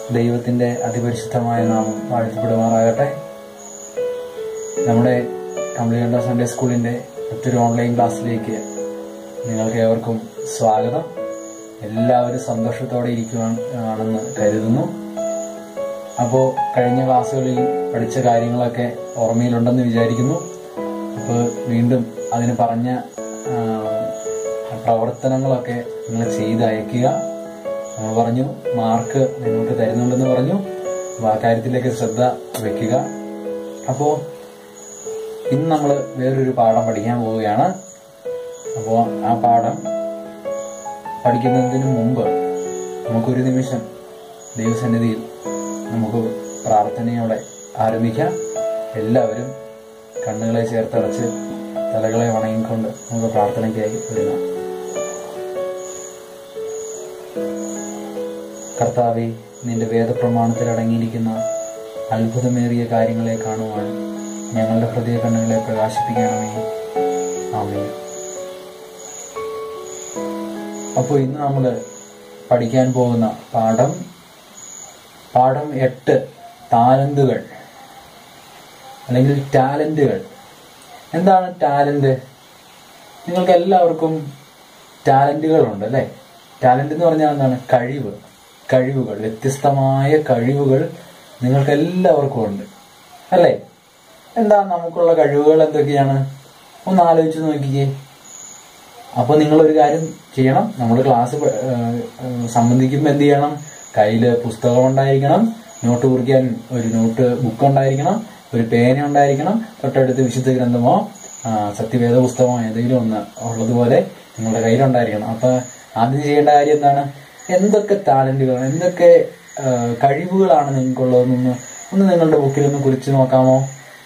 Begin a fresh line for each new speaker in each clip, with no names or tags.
ദൈവത്തിന്റെ അതിപരിശുദ്ധമായ നാമം വാഴ്ത്തപ്പെടുമാറാകട്ടെ നമ്മുടെ കമ്പ്ലീറ്റ് സൺഡേ സ്കൂളിന്റെ മറ്റൊരു ഓൺലൈൻ ക്ലാസ്സിലേക്ക് നിങ്ങൾക്ക് ഏവർക്കും സ്വാഗതം എല്ലാവരും സന്തോഷത്തോടെ ഇരിക്കുവാണെന്ന് കരുതുന്നു അപ്പോൾ കഴിഞ്ഞ ക്ലാസ്സുകളിൽ പഠിച്ച കാര്യങ്ങളൊക്കെ ഓർമ്മയിലുണ്ടെന്ന് വിചാരിക്കുന്നു അപ്പോൾ വീണ്ടും അതിന് പറഞ്ഞ ആ, പ്രവർത്തനങ്ങളൊക്കെ നിങ്ങൾ ചെയ്ത് അയക്കുക നമ്മൾ പറഞ്ഞു മാർക്ക് നിങ്ങൾക്ക് തരുന്നുണ്ടെന്ന് പറഞ്ഞു അപ്പോൾ ആ കാര്യത്തിലേക്ക് ശ്രദ്ധ വെക്കുക അപ്പോൾ ഇന്ന് നമ്മൾ വേറൊരു പാഠം പഠിക്കാൻ പോവുകയാണ് അപ്പോൾ ആ പാഠം പഠിക്കുന്നതിന് മുമ്പ് നമുക്കൊരു നിമിഷം ദൈവസന്നിധിയിൽ നമുക്ക് പ്രാർത്ഥനയോടെ ആരംഭിക്കാം എല്ലാവരും കണ്ണുകളെ ചേർത്തടച്ച് തലകളെ വണങ്ങിക്കൊണ്ട് നമുക്ക് പ്രാർത്ഥനയ്ക്കായി ഒരുങ്ങാം കർത്താവെ നിന്റെ വേദപ്രമാണത്തിൽ അടങ്ങിയിരിക്കുന്ന അത്ഭുതമേറിയ കാര്യങ്ങളെ കാണുവാൻ ഞങ്ങളുടെ ഹൃദയ കണ്ണുകളെ പ്രകാശിപ്പിക്കണമേ ആമേ അപ്പോൾ ഇന്ന് നമ്മൾ പഠിക്കാൻ പോകുന്ന പാഠം പാഠം എട്ട് താലന്തുകൾ അല്ലെങ്കിൽ ടാലന്റുകൾ എന്താണ് ടാലന്റ് നിങ്ങൾക്ക് എല്ലാവർക്കും ടാലന്റുകളുണ്ട് അല്ലേ ടാലന്റ് എന്ന് പറഞ്ഞാൽ എന്താണ് കഴിവ് കഴിവുകൾ വ്യത്യസ്തമായ കഴിവുകൾ നിങ്ങൾക്ക് എല്ലാവർക്കും ഉണ്ട് അല്ലേ എന്താ നമുക്കുള്ള കഴിവുകൾ എന്തൊക്കെയാണ് ഒന്ന് ആലോചിച്ച് നോക്കിക്കേ അപ്പൊ നിങ്ങൾ ഒരു കാര്യം ചെയ്യണം നമ്മൾ ക്ലാസ് പ- ഏഹ് ഏഹ് സംബന്ധിക്കുമ്പോൾ എന്ത് ചെയ്യണം കയ്യില് പുസ്തകം ഉണ്ടായിരിക്കണം നോട്ട് കുറിക്കാൻ ഒരു നോട്ട് ബുക്ക് ഉണ്ടായിരിക്കണം ഒരു പേന ഉണ്ടായിരിക്കണം തൊട്ടടുത്ത് വിശുദ്ധ ഗ്രന്ഥമോ ആ, സത്യവേദ പുസ്തകമോ ഏതെങ്കിലും ഒന്ന് ഉള്ളതുപോലെ നിങ്ങളുടെ കയ്യിലുണ്ടായിരിക്കണം അപ്പൊ ആദ്യം ചെയ്യേണ്ട കാര്യം എന്താണ് എന്തൊക്കെ ടാലന്റുകൾ എന്തൊക്കെ ആ, കഴിവുകളാണ് നിങ്ങൾക്കുള്ളതെന്നൊന്ന് ഒന്ന് നിങ്ങളുടെ ബുക്കിൽ ഒന്ന് കുറിച്ച് നോക്കാമോ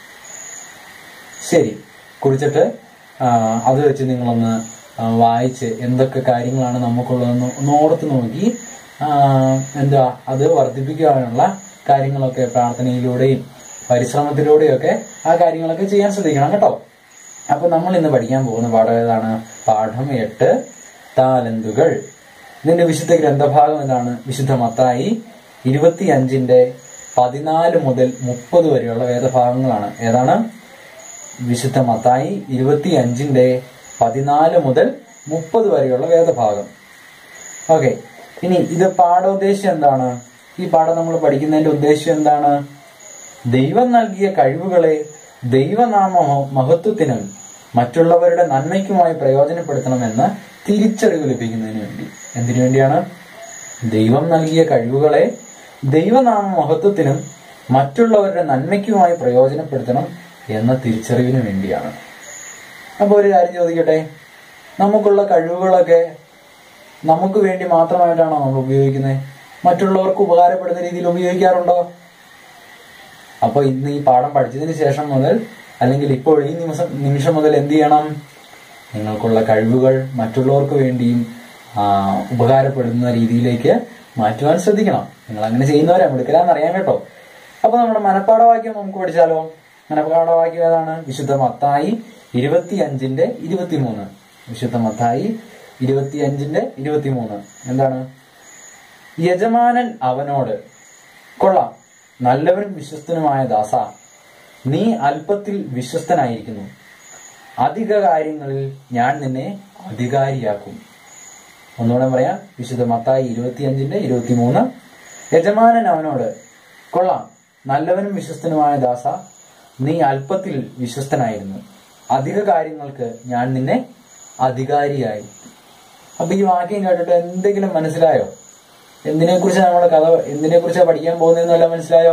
ശരി കുറിച്ചിട്ട് ആ, അത് വെച്ച് നിങ്ങളൊന്ന് ആ, വായിച്ച് എന്തൊക്കെ കാര്യങ്ങളാണ് നമുക്കുള്ളതെന്ന് ഒന്ന് ഓർത്ത് നോക്കി ആ, എന്താ അത് വർദ്ധിപ്പിക്കുവാനുള്ള കാര്യങ്ങളൊക്കെ പ്രാർത്ഥനയിലൂടെയും പരിശ്രമത്തിലൂടെയൊക്കെ ആ കാര്യങ്ങളൊക്കെ ചെയ്യാൻ ശ്രദ്ധിക്കണം കേട്ടോ അപ്പൊ നമ്മൾ ഇന്ന് പഠിക്കാൻ പോകുന്ന പാഠം ഏതാണ് പാഠം എട്ട് താലന്തുകൾ ഇതിന്റെ വിശുദ്ധ ഗ്രന്ഥഭാഗം എന്താണ് വിശുദ്ധ മത്തായി ഇരുപത്തിയഞ്ചിന്റെ പതിനാല് മുതൽ മുപ്പത് വരെയുള്ള വേദഭാഗങ്ങളാണ് ഏതാണ് വിശുദ്ധ മത്തായി ഇരുപത്തി അഞ്ചിന്റെ പതിനാല് മുതൽ മുപ്പത് വരെയുള്ള വേദഭാഗം ഓക്കെ ഇനി ഇത് പാഠോദ്ദേശം എന്താണ് ഈ പാഠം നമ്മൾ പഠിക്കുന്നതിന്റെ ഉദ്ദേശം എന്താണ് ദൈവം നൽകിയ കഴിവുകളെ ദൈവനാമ മഹത്വത്തിനും മറ്റുള്ളവരുടെ നന്മയ്ക്കുമായി പ്രയോജനപ്പെടുത്തണമെന്ന് തിരിച്ചറിവ് ലഭിക്കുന്നതിന് വേണ്ടി എന്തിനു വേണ്ടിയാണ് ദൈവം നൽകിയ കഴിവുകളെ ദൈവനാമ മഹത്വത്തിനും മറ്റുള്ളവരുടെ നന്മയ്ക്കുമായി പ്രയോജനപ്പെടുത്തണം എന്ന തിരിച്ചറിവിന് വേണ്ടിയാണ് അപ്പൊ ഒരു കാര്യം ചോദിക്കട്ടെ നമുക്കുള്ള കഴിവുകളൊക്കെ നമുക്ക് വേണ്ടി മാത്രമായിട്ടാണോ നമ്മൾ ഉപയോഗിക്കുന്നത് മറ്റുള്ളവർക്ക് ഉപകാരപ്പെടുന്ന രീതിയിൽ ഉപയോഗിക്കാറുണ്ടോ അപ്പൊ ഇന്ന് ഈ പാഠം പഠിച്ചതിന് ശേഷം മുതൽ അല്ലെങ്കിൽ ഇപ്പോൾ ഈ നിമിഷം നിമിഷം മുതൽ എന്ത് ചെയ്യണം നിങ്ങൾക്കുള്ള കഴിവുകൾ മറ്റുള്ളവർക്ക് വേണ്ടിയും ആ, ഉപകാരപ്പെടുന്ന രീതിയിലേക്ക് മാറ്റുവാൻ ശ്രദ്ധിക്കണം നിങ്ങൾ അങ്ങനെ ചെയ്യുന്നവരെ മിടുക്കലാന്ന് അറിയാൻ കേട്ടോ അപ്പൊ നമ്മുടെ മനപ്പാഠവാക്യം നമുക്ക് പഠിച്ചാലോ മനപ്പാഠവാക്യം ഏതാണ് വിശുദ്ധ മത്തായി ഇരുപത്തി അഞ്ചിന്റെ ഇരുപത്തിമൂന്ന് വിശുദ്ധ മത്തായി ഇരുപത്തി അഞ്ചിന്റെ ഇരുപത്തിമൂന്ന് എന്താണ് യജമാനൻ അവനോട് കൊള്ളാം നല്ലവനും വിശ്വസ്തനുമായ ദാസ നീ അല്പത്തിൽ വിശ്വസ്തനായിരിക്കുന്നു അധിക കാര്യങ്ങളിൽ ഞാൻ നിന്നെ അധികാരിയാക്കും ഒന്നുകൂടെ പറയാം വിശുദ്ധ മത്തായി ഇരുപത്തിയഞ്ചിന്റെ ഇരുപത്തിമൂന്ന് യജമാനൻ അവനോട് കൊള്ളാം നല്ലവനും വിശ്വസ്തനുമായ ദാസ നീ അല്പത്തിൽ വിശ്വസ്തനായിരുന്നു അധിക കാര്യങ്ങൾക്ക് ഞാൻ നിന്നെ അധികാരിയായി അപ്പൊ ഈ വാക്യം കേട്ടിട്ട് എന്തെങ്കിലും മനസ്സിലായോ എന്തിനെ കുറിച്ച് നമ്മുടെ കഥ എന്തിനെ കുറിച്ചാണ് പഠിക്കാൻ പോകുന്നതെന്നല്ല മനസ്സിലായോ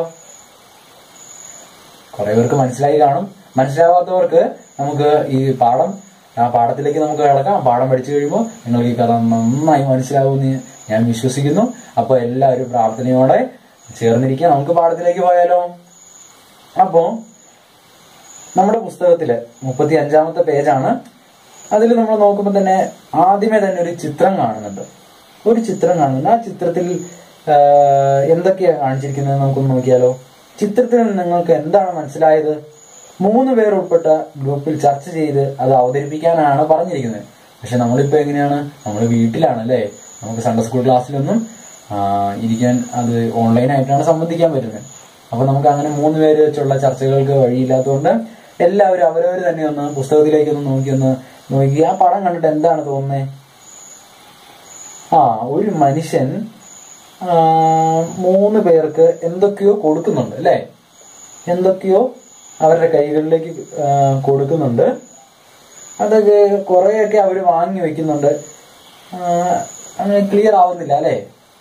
കുറെ പേർക്ക് മനസ്സിലായി കാണും മനസ്സിലാവാത്തവർക്ക് നമുക്ക് ഈ പാഠം ആ പാഠത്തിലേക്ക് നമുക്ക് കിടക്കാം പാഠം പഠിച്ചു കഴിയുമ്പോൾ നിങ്ങൾക്ക് ഈ കഥ നന്നായി മനസ്സിലാവുമെന്ന് ഞാൻ വിശ്വസിക്കുന്നു അപ്പൊ എല്ലാവരും പ്രാർത്ഥനയോടെ ചേർന്നിരിക്കുക നമുക്ക് പാഠത്തിലേക്ക് പോയാലോ അപ്പോ നമ്മുടെ പുസ്തകത്തില് മുപ്പത്തി അഞ്ചാമത്തെ പേജാണ് അതിൽ നമ്മൾ നോക്കുമ്പോൾ തന്നെ ആദ്യമേ തന്നെ ഒരു ചിത്രം കാണുന്നുണ്ട് ഒരു ചിത്രം കാണുന്നുണ്ട് ആ ചിത്രത്തിൽ ആ, എന്തൊക്കെയാണ് കാണിച്ചിരിക്കുന്നത് നമുക്കൊന്ന് നോക്കിയാലോ ചിത്രത്തിൽ നിന്ന് നിങ്ങൾക്ക് എന്താണ് മനസ്സിലായത് മൂന്ന് പേർ ഉൾപ്പെട്ട ഗ്രൂപ്പിൽ ചർച്ച ചെയ്ത് അത് അവതരിപ്പിക്കാനാണ് പറഞ്ഞിരിക്കുന്നത് പക്ഷെ നമ്മളിപ്പോ എങ്ങനെയാണ് നമ്മൾ വീട്ടിലാണ് അല്ലേ നമുക്ക് സൺഡേ സ്കൂൾ ക്ലാസ്സിലൊന്നും ആ, ഇരിക്കാൻ അത് ഓൺലൈനായിട്ടാണ് സംബന്ധിക്കാൻ പറ്റുന്നത് അപ്പൊ നമുക്ക് അങ്ങനെ മൂന്ന് പേര് വെച്ചുള്ള ചർച്ചകൾക്ക് വഴിയില്ലാത്തതുകൊണ്ട് എല്ലാവരും അവരവർ തന്നെ ഒന്ന് പുസ്തകത്തിലേക്ക് ഒന്ന് നോക്കി ഒന്ന് നോക്കി ആ പടം കണ്ടിട്ട് എന്താണ് തോന്നുന്നത് ആ ഒരു മനുഷ്യൻ ആ, മൂന്ന് പേർക്ക് എന്തൊക്കെയോ കൊടുക്കുന്നുണ്ട് അല്ലേ എന്തൊക്കെയോ അവരുടെ കൈകളിലേക്ക് ആ, കൊടുക്കുന്നുണ്ട് അതൊക്കെ കുറെയൊക്കെ അവർ വാങ്ങി വെക്കുന്നുണ്ട് ആ, അങ്ങനെ ക്ലിയർ ആവുന്നില്ല അല്ലേ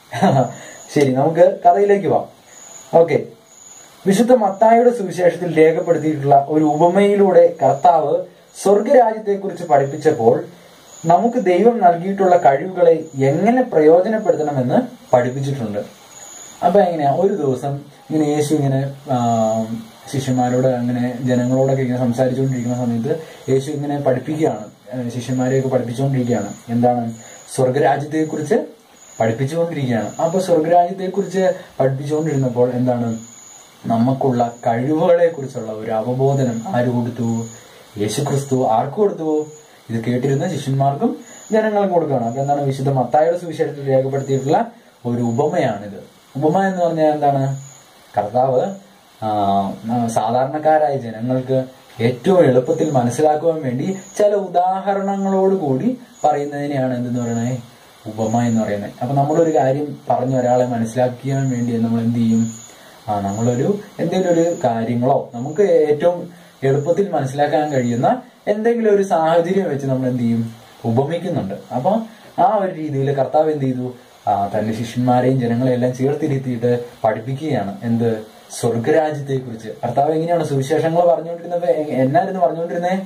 ശരി നമുക്ക് കഥയിലേക്ക് പോവാം ഓക്കെ വിശുദ്ധ മത്തായുടെ സുവിശേഷത്തിൽ രേഖപ്പെടുത്തിയിട്ടുള്ള ഒരു ഉപമയിലൂടെ കർത്താവ് സ്വർഗരാജ്യത്തെക്കുറിച്ച് പഠിപ്പിച്ചപ്പോൾ നമുക്ക് ദൈവം നൽകിയിട്ടുള്ള കഴിവുകളെ എങ്ങനെ പ്രയോജനപ്പെടുത്തണമെന്ന് പഠിപ്പിച്ചിട്ടുണ്ട് അപ്പൊ എങ്ങനെയാ ഒരു ദിവസം ഇങ്ങനെ യേശു ഇങ്ങനെ ആ, ശിഷ്യന്മാരോട് അങ്ങനെ ജനങ്ങളോടൊക്കെ ഇങ്ങനെ സംസാരിച്ചുകൊണ്ടിരിക്കുന്ന സമയത്ത് യേശു ഇങ്ങനെ പഠിപ്പിക്കുകയാണ് ആ, ശിഷ്യന്മാരെയൊക്കെ പഠിപ്പിച്ചുകൊണ്ടിരിക്കുകയാണ് എന്താണ് സ്വർഗരാജ്യത്തെക്കുറിച്ച് പഠിപ്പിച്ചുകൊണ്ടിരിക്കുകയാണ് അപ്പൊ സ്വർഗരാജ്യത്തെക്കുറിച്ച് പഠിപ്പിച്ചുകൊണ്ടിരുന്നപ്പോൾ എന്താണ് നമുക്കുള്ള കഴിവുകളെ കുറിച്ചുള്ള ഒരു അവബോധനം ആര് കൊടുത്തു യേശു ക്രിസ്തു ആർക്ക് കൊടുത്തു ഇത് കേട്ടിരുന്ന ശിഷ്യന്മാർക്കും ജനങ്ങൾക്കും കൊടുക്കുകയാണ് അപ്പൊ എന്താണ് വിശുദ്ധ മത്തായുടെ സുവിശേഷത്തിൽ രേഖപ്പെടുത്തിയിട്ടുള്ള ഒരു ഉപമയാണിത് ഉപമ എന്ന് പറഞ്ഞാൽ എന്താണ് കർത്താവ് ആ, ആ, സാധാരണക്കാരായ ജനങ്ങൾക്ക് ഏറ്റവും എളുപ്പത്തിൽ മനസ്സിലാക്കുവാൻ വേണ്ടി ചില ഉദാഹരണങ്ങളോട് കൂടി പറയുന്നതിനെയാണ് എന്തെന്ന് പറയണേ ഉപമ എന്ന് പറയുന്നത് അപ്പൊ നമ്മളൊരു കാര്യം പറഞ്ഞ് ഒരാളെ മനസ്സിലാക്കിയാൻ വേണ്ടി നമ്മൾ എന്ത് ചെയ്യും ആ നമ്മളൊരു എന്തെങ്കിലും ഒരു കാര്യങ്ങളോ നമുക്ക് ഏറ്റവും എളുപ്പത്തിൽ മനസ്സിലാക്കാൻ കഴിയുന്ന എന്തെങ്കിലും ഒരു സാഹചര്യം വെച്ച് നമ്മൾ എന്ത് ചെയ്യും ഉപമിക്കുന്നുണ്ട് അപ്പൊ ആ ഒരു രീതിയിൽ കർത്താവ് എന്ത് ചെയ്തു ആ തന്റെ ശിഷ്യന്മാരെയും ജനങ്ങളെയും എല്ലാം ചേർത്തിരുത്തിയിട്ട് പഠിപ്പിക്കുകയാണ് എന്ത് സ്വർഗരാജ്യത്തെ കുറിച്ച് കർത്താവ് എങ്ങനെയാണ് സുവിശേഷങ്ങൾ പറഞ്ഞുകൊണ്ടിരുന്നത് എ- എന്നായിരുന്നു പറഞ്ഞുകൊണ്ടിരുന്നേ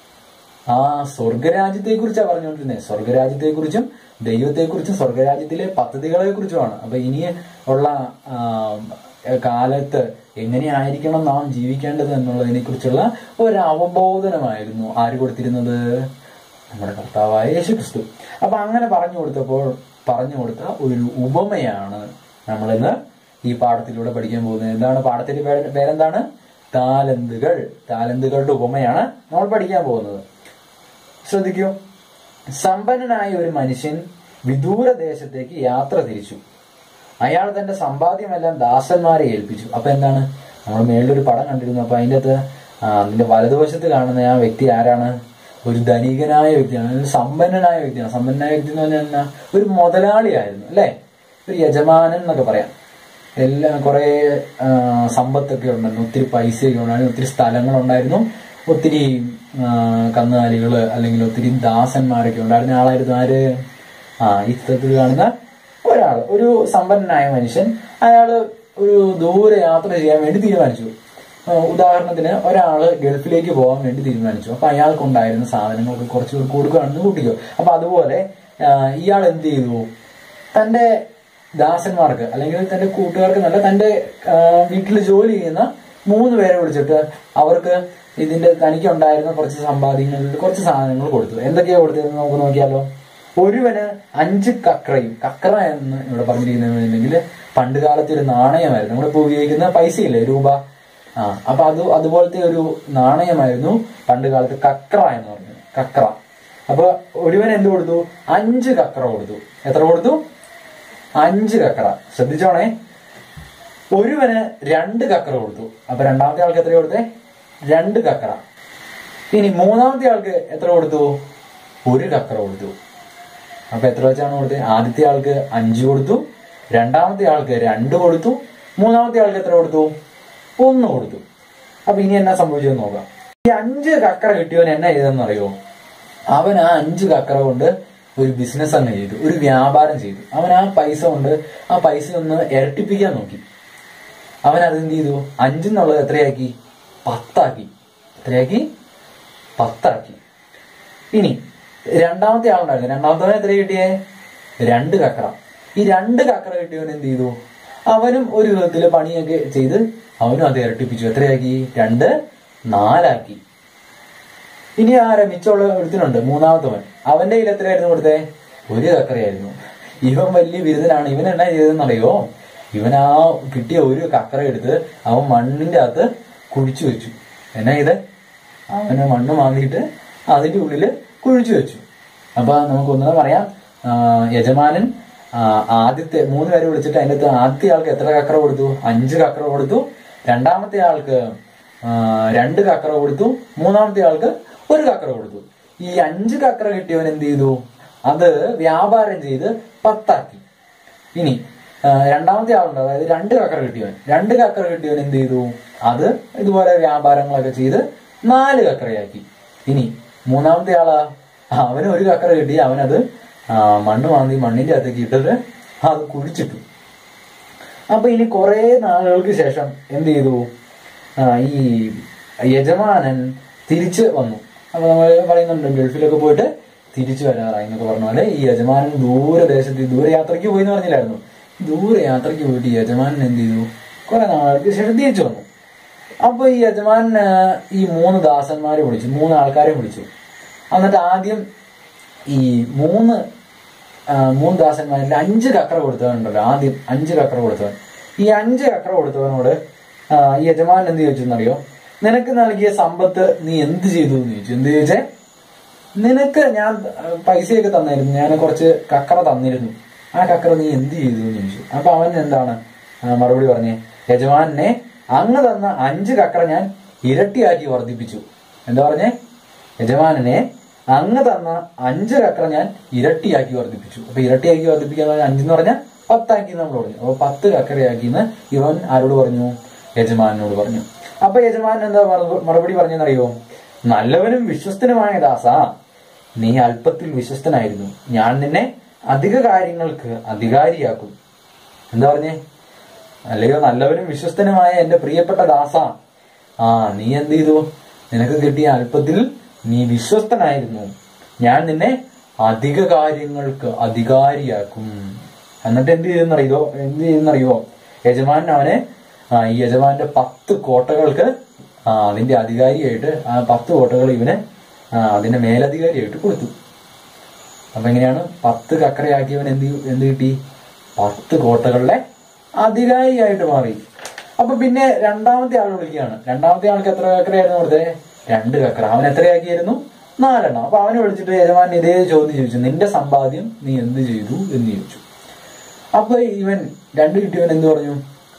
ആ സ്വർഗരാജ്യത്തെ കുറിച്ചാണ് പറഞ്ഞുകൊണ്ടിരുന്നത് സ്വർഗരാജ്യത്തെ കുറിച്ചും ദൈവത്തെക്കുറിച്ചും സ്വർഗരാജ്യത്തിലെ പദ്ധതികളെ കുറിച്ചുമാണ് അപ്പൊ ഇനി ഉള്ള ആ, കാലത്ത് എങ്ങനെയായിരിക്കണം നാം ജീവിക്കേണ്ടത് എന്നുള്ളതിനെ കുറിച്ചുള്ള ഒരു അവബോധനമായിരുന്നു ആര് കൊടുത്തിരുന്നത് നമ്മുടെ കർത്താവായ യേശു ക്രിസ്തു അപ്പൊ അങ്ങനെ പറഞ്ഞു കൊടുത്തപ്പോൾ പറഞ്ഞു കൊടുത്ത ഒരു ഉപമയാണ് നമ്മളിന്ന് ഈ പാഠത്തിലൂടെ പഠിക്കാൻ പോകുന്നത് എന്താണ് പാഠത്തിന്റെ പേര് പേരെന്താണ് താലന്തുകൾ താലന്തുകളുടെ ഉപമയാണ് നമ്മൾ പഠിക്കാൻ പോകുന്നത് ശ്രദ്ധിക്കൂ സമ്പന്നനായ ഒരു മനുഷ്യൻ വിദൂര ദേശത്തേക്ക് യാത്ര തിരിച്ചു അയാൾ തന്റെ സമ്പാദ്യമെല്ലാം ദാസന്മാരെ ഏൽപ്പിച്ചു അപ്പൊ എന്താണ് നമ്മൾ മേളിലൊരു പടം കണ്ടിരുന്നു അപ്പൊ അതിന്റെ അകത്ത് ആ, അതിന്റെ വലതുവശത്ത് കാണുന്ന ആ വ്യക്തി ആരാണ് ഒരു ധനികനായ വ്യക്തിയാണ് ഒരു സമ്പന്നനായ വ്യക്തിയാണ് സമ്പന്നനായ വ്യക്തി എന്ന് പറഞ്ഞാൽ എന്നാ? ഒരു മുതലാളിയായിരുന്നു അല്ലെ ഒരു യജമാനൻ എന്നൊക്കെ പറയാം എല്ലാം കുറെ ആ, സമ്പത്തൊക്കെ ഉണ്ടായിരുന്നു ഒത്തിരി പൈസയൊക്കെ ഉണ്ടായിരുന്നു ഒത്തിരി സ്ഥലങ്ങളുണ്ടായിരുന്നു ഒത്തിരി ആ, കന്നുകാലികള് അല്ലെങ്കിൽ ഒത്തിരി ദാസന്മാരൊക്കെ ഉണ്ടായിരുന്ന ആളായിരുന്നു ആര് ആ ഈ ചിത്രത്തിൽ കാണുന്ന ഒരാൾ ഒരു സമ്പന്നനായ മനുഷ്യൻ അയാള് ഒരു ദൂരെ യാത്ര ചെയ്യാൻ വേണ്ടി തീരുമാനിച്ചു ആ, ഉദാഹരണത്തിന് ഒരാള് ഗൾഫിലേക്ക് പോകാൻ വേണ്ടി തീരുമാനിച്ചു അപ്പൊ അയാൾക്കുണ്ടായിരുന്ന സാധനങ്ങളൊക്കെ കുറച്ച് പേർക്ക് കൊടുക്കുകയാണെന്ന് കൂട്ടിക്കോ അപ്പൊ അതുപോലെ ആ, ഇയാൾ എന്ത് ചെയ്തു തന്റെ ദാസന്മാർക്ക് അല്ലെങ്കിൽ തന്റെ കൂട്ടുകാർക്ക് നല്ല തന്റെ വീട്ടിൽ ജോലി ചെയ്യുന്ന മൂന്ന് പേരെ വിളിച്ചിട്ട് അവർക്ക് ഇതിന്റെ തനിക്കുണ്ടായിരുന്ന കുറച്ച് സമ്പാദ്യങ്ങളിൽ കുറച്ച് സാധനങ്ങൾ കൊടുത്തു എന്തൊക്കെയാ കൊടുത്തതെന്ന് നമുക്ക് നോക്കിയാലോ ഒരുവന് അഞ്ച് കക്രയും കക്ര എന്ന് ഇവിടെ പറഞ്ഞിരിക്കുന്നുണ്ടെങ്കിൽ പണ്ട് കാലത്തെ ഒരു നാണയമായിരുന്നു നമ്മളിപ്പോ ഉപയോഗിക്കുന്ന പൈസയില്ലേ രൂപ ആ അപ്പൊ അത് അതുപോലത്തെ ഒരു നാണയമായിരുന്നു പണ്ട് കാലത്ത് കക്ര എന്ന് പറഞ്ഞത് കക്ര അപ്പൊ ഒരുവൻ എന്ത് കൊടുത്തു അഞ്ച് കക്ര കൊടുത്തു എത്ര കൊടുത്തു അഞ്ച് കക്ര ശ്രദ്ധിച്ചോണേ ഒരുവന് രണ്ട് കക്കറ കൊടുത്തു അപ്പൊ രണ്ടാമത്തെ ആൾക്ക് എത്ര കൊടുത്തേ രണ്ട് കക്കറ ഇനി മൂന്നാമത്തെ ആൾക്ക് എത്ര കൊടുത്തു ഒരു കക്കറ കൊടുത്തു അപ്പൊ എത്ര വെച്ചാണ് കൊടുത്തത് ആദ്യത്തെ ആൾക്ക് അഞ്ച് കൊടുത്തു രണ്ടാമത്തെ ആൾക്ക് രണ്ട് കൊടുത്തു മൂന്നാമത്തെ ആൾക്ക് എത്ര കൊടുത്തു ഒന്ന് കൊടുത്തു അപ്പൊ ഇനി എന്നാ സംഭവിച്ചതെന്ന് നോക്കാം ഈ അഞ്ച് കക്കറ കിട്ടിയവൻ എന്നാ ചെയ്തെന്ന് അറിയോ അവൻ ആ അഞ്ച് കക്കറ കൊണ്ട് ഒരു ബിസിനസ് അങ്ങ് ചെയ്തു ഒരു വ്യാപാരം ചെയ്തു അവൻ ആ പൈസ കൊണ്ട് ആ പൈസ ഒന്ന് ഇരട്ടിപ്പിക്കാൻ നോക്കി അവൻ അതെന്ത് ചെയ്തു അഞ്ചെന്നുള്ളത് എത്രയാക്കി പത്താക്കി എത്രയാക്കി പത്താക്കി ഇനി രണ്ടാമത്തെ ആളുണ്ടായിരുന്നു രണ്ടാമത്തവൻ എത്ര കിട്ടിയേ രണ്ട് കക്കറ ഈ രണ്ട് കക്കറ കിട്ടിയവൻ എന്ത് ചെയ്തു അവനും ഒരു വിധത്തില് പണിയൊക്കെ ചെയ്ത് അവനും അത് ഇരട്ടിപ്പിച്ചു എത്രയാക്കി രണ്ട് നാലാക്കി ഇനി ആരാ മിച്ചമുള്ള ഒരുത്തിനുണ്ട് മൂന്നാമത്തവൻ അവന്റെ കയ്യിൽ എത്രയായിരുന്നു കൊടുത്തേ ഒരു കക്കറയായിരുന്നു ഇവൻ വലിയ ബിരുദനാണ് ഇവൻ എന്നാ ചെയ്തതെന്നറിയോ ഇവൻ ആ കിട്ടിയ ഒരു കക്കറ എടുത്ത് അവൻ മണ്ണിന്റെ അകത്ത് കുഴിച്ചു വെച്ചു എന്നാ ചെയ്ത് അവന് മണ്ണ് മാന്തിയിട്ട് അതിന്റെ ഉള്ളില് കുഴിച്ചു വെച്ചു അപ്പൊ നമുക്ക് ഒന്നുകൂടെ പറയാം ആ, യജമാനൻ ആ, ആദ്യത്തെ മൂന്ന് പേരെ വിളിച്ചിട്ട് അതിന്റെ അകത്ത് ആദ്യത്തെ ആൾക്ക് എത്ര കക്കറ കൊടുത്തു അഞ്ച് കക്കറ കൊടുത്തു രണ്ടാമത്തെ ആൾക്ക് ആ, രണ്ട് കക്കറ കൊടുത്തു മൂന്നാമത്തെ ആൾക്ക് ഒരു കക്കറ കൊടുത്തു ഈ അഞ്ച് കക്കറ കിട്ടിയവൻ എന്ത് ചെയ്തു അത് വ്യാപാരം ചെയ്ത് പത്താക്കി ഇനി ആ, രണ്ടാമത്തെ ആളുണ്ട് അതായത് രണ്ട് കക്കറ കിട്ടിയവൻ രണ്ട് കക്കറ കിട്ടിയവൻ എന്ത് ചെയ്തു അത് ഇതുപോലെ വ്യാപാരങ്ങളൊക്കെ ചെയ്ത് നാല് കക്കറയാക്കി ഇനി മൂന്നാമത്തെ ആളാ ആ, അവന് ഒരു കക്കറ കിട്ടി അവനത് ആ, മണ്ണ് വാങ്ങി മണ്ണിന്റെ അകത്തേക്ക് ഇട്ടിട്ട് അത് കുഴിച്ചിട്ടു അപ്പൊ ഇനി കുറെ നാളുകൾക്ക് ശേഷം എന്ത് ചെയ്തു ആ, ഈ യജമാനൻ തിരിച്ച് വന്നു അപ്പൊ നമ്മൾ പറയുന്നുണ്ട് ഗൾഫിലൊക്കെ പോയിട്ട് തിരിച്ചു വരാറായി എന്നൊക്കെ പറഞ്ഞ പോലെ ഈ യജമാനൻ ദൂരദേശത്ത് ദൂര യാത്രയ്ക്ക് പോയി എന്ന് പറഞ്ഞില്ലായിരുന്നു ദൂര യാത്രയ്ക്ക് പോയിട്ട് ഈ യജമാനൻ എന്ത് ചെയ്തു കുറെ നാളുകൾക്ക് ശേഷം തിരിച്ചു വന്നു അപ്പൊ ഈ യജമാനൻ ആ, ഈ മൂന്ന് ദാസന്മാരെ വിളിച്ചു മൂന്ന് ആൾക്കാരെ വിളിച്ചു എന്നിട്ട് ആദ്യം ഈ മൂന്ന് ആ, മൂന്ന് ദാസന്മാരിൽ അഞ്ച് കക്കറ കൊടുത്തവനുണ്ടല്ലോ ആദ്യം അഞ്ച് കക്കറ കൊടുത്തവൻ ഈ അഞ്ച് കക്കറ കൊടുത്തവനോട് ആ, ഈ യജമാനൻ എന്ത് ചോദിച്ചെന്നറിയോ നിനക്ക് നൽകിയ സമ്പത്ത് നീ എന്ത് ചെയ്തു എന്ന് ചോദിച്ചു എന്ത് ചോദിച്ചേ നിനക്ക് ഞാൻ ആ, പൈസയൊക്കെ തന്നിരുന്നു ഞാൻ കുറച്ച് കക്കറ തന്നിരുന്നു ആ കക്കറ നീ എന്ത് ചെയ്തു എന്ന് ചോദിച്ചു അപ്പൊ അവൻ എന്താണ് ആ, മറുപടി പറഞ്ഞേ യജമാനെ അങ്ങ് തന്ന അഞ്ച് കക്കറ ഞാൻ ഇരട്ടിയാക്കി വർദ്ധിപ്പിച്ചു എന്താ പറഞ്ഞേ യജമാനനെ അങ്ങ് തന്ന അഞ്ച് കക്കറ ഞാൻ ഇരട്ടിയാക്കി വർദ്ധിപ്പിച്ചു അപ്പൊ ഇരട്ടിയാക്കി വർദ്ധിപ്പിക്കുക എന്ന് പറഞ്ഞാൽ അഞ്ചെന്ന് പറഞ്ഞാൽ പത്താക്കി നമ്മൾ പറഞ്ഞു അപ്പൊ പത്ത് കക്കറയാക്കിന്ന് ഇവൻ ആരോട് പറഞ്ഞു യജമാനോട് പറഞ്ഞു അപ്പൊ യജമാനൻ എന്താ മറു- മറുപടി പറഞ്ഞെന്നറിയോ നല്ലവനും വിശ്വസ്തനുമായ ദാസ നീ അല്പത്തിൽ വിശ്വസ്തനായിരുന്നു ഞാൻ നിന്നെ അധിക കാര്യങ്ങൾക്ക് അധികാരിയാക്കും എന്താ പറഞ്ഞേ അല്ലയോ നല്ലവനും വിശ്വസ്തനുമായ എന്റെ പ്രിയപ്പെട്ട ദാസ ആ നീ എന്ത് ചെയ്തു നിനക്ക് കിട്ടിയ അല്പത്തിൽ നീ വിശ്വസ്തനായിരുന്നു ഞാൻ നിന്നെ അധിക കാര്യങ്ങൾക്ക് അധികാരിയാക്കും എന്നിട്ട് എന്ത് ചെയ്തെന്നറിയോ എന്ത് ചെയ്തെന്നറിയോ യജമാനൻ അവനെ ആ, ഈ യജമാന്റെ പത്ത് കോട്ടകൾക്ക് ആ, അതിന്റെ അധികാരിയായിട്ട് ആ പത്ത് കോട്ടകൾ ഇവന് ആ, അതിന്റെ മേലധികാരിയായിട്ട് കൊടുത്തു അപ്പൊ എങ്ങനെയാണ് പത്ത് കക്കറയാക്കിയവൻ എന്ത് എന്ത് കിട്ടി പത്ത് കോട്ടകളുടെ അധികാരിയായിട്ട് മാറി അപ്പൊ പിന്നെ രണ്ടാമത്തെ ആൾ വിളിക്കുകയാണ് രണ്ടാമത്തെ ആൾക്ക് എത്ര കക്കറയായിരുന്നു കൊടുത്തത് രണ്ട് കക്കറ അവൻ എത്രയാക്കിയായിരുന്നു നാലെണ്ണം അപ്പൊ അവനെ വിളിച്ചിട്ട് യജമാൻ ഇതേ ചോദ്യം ചോദിച്ചു നിന്റെ സമ്പാദ്യം നീ എന്ത് ചെയ്തു എന്ന് ചോദിച്ചു അപ്പൊ ഇവൻ രണ്ട് കിട്ടിയവൻ എന്ത് പറഞ്ഞു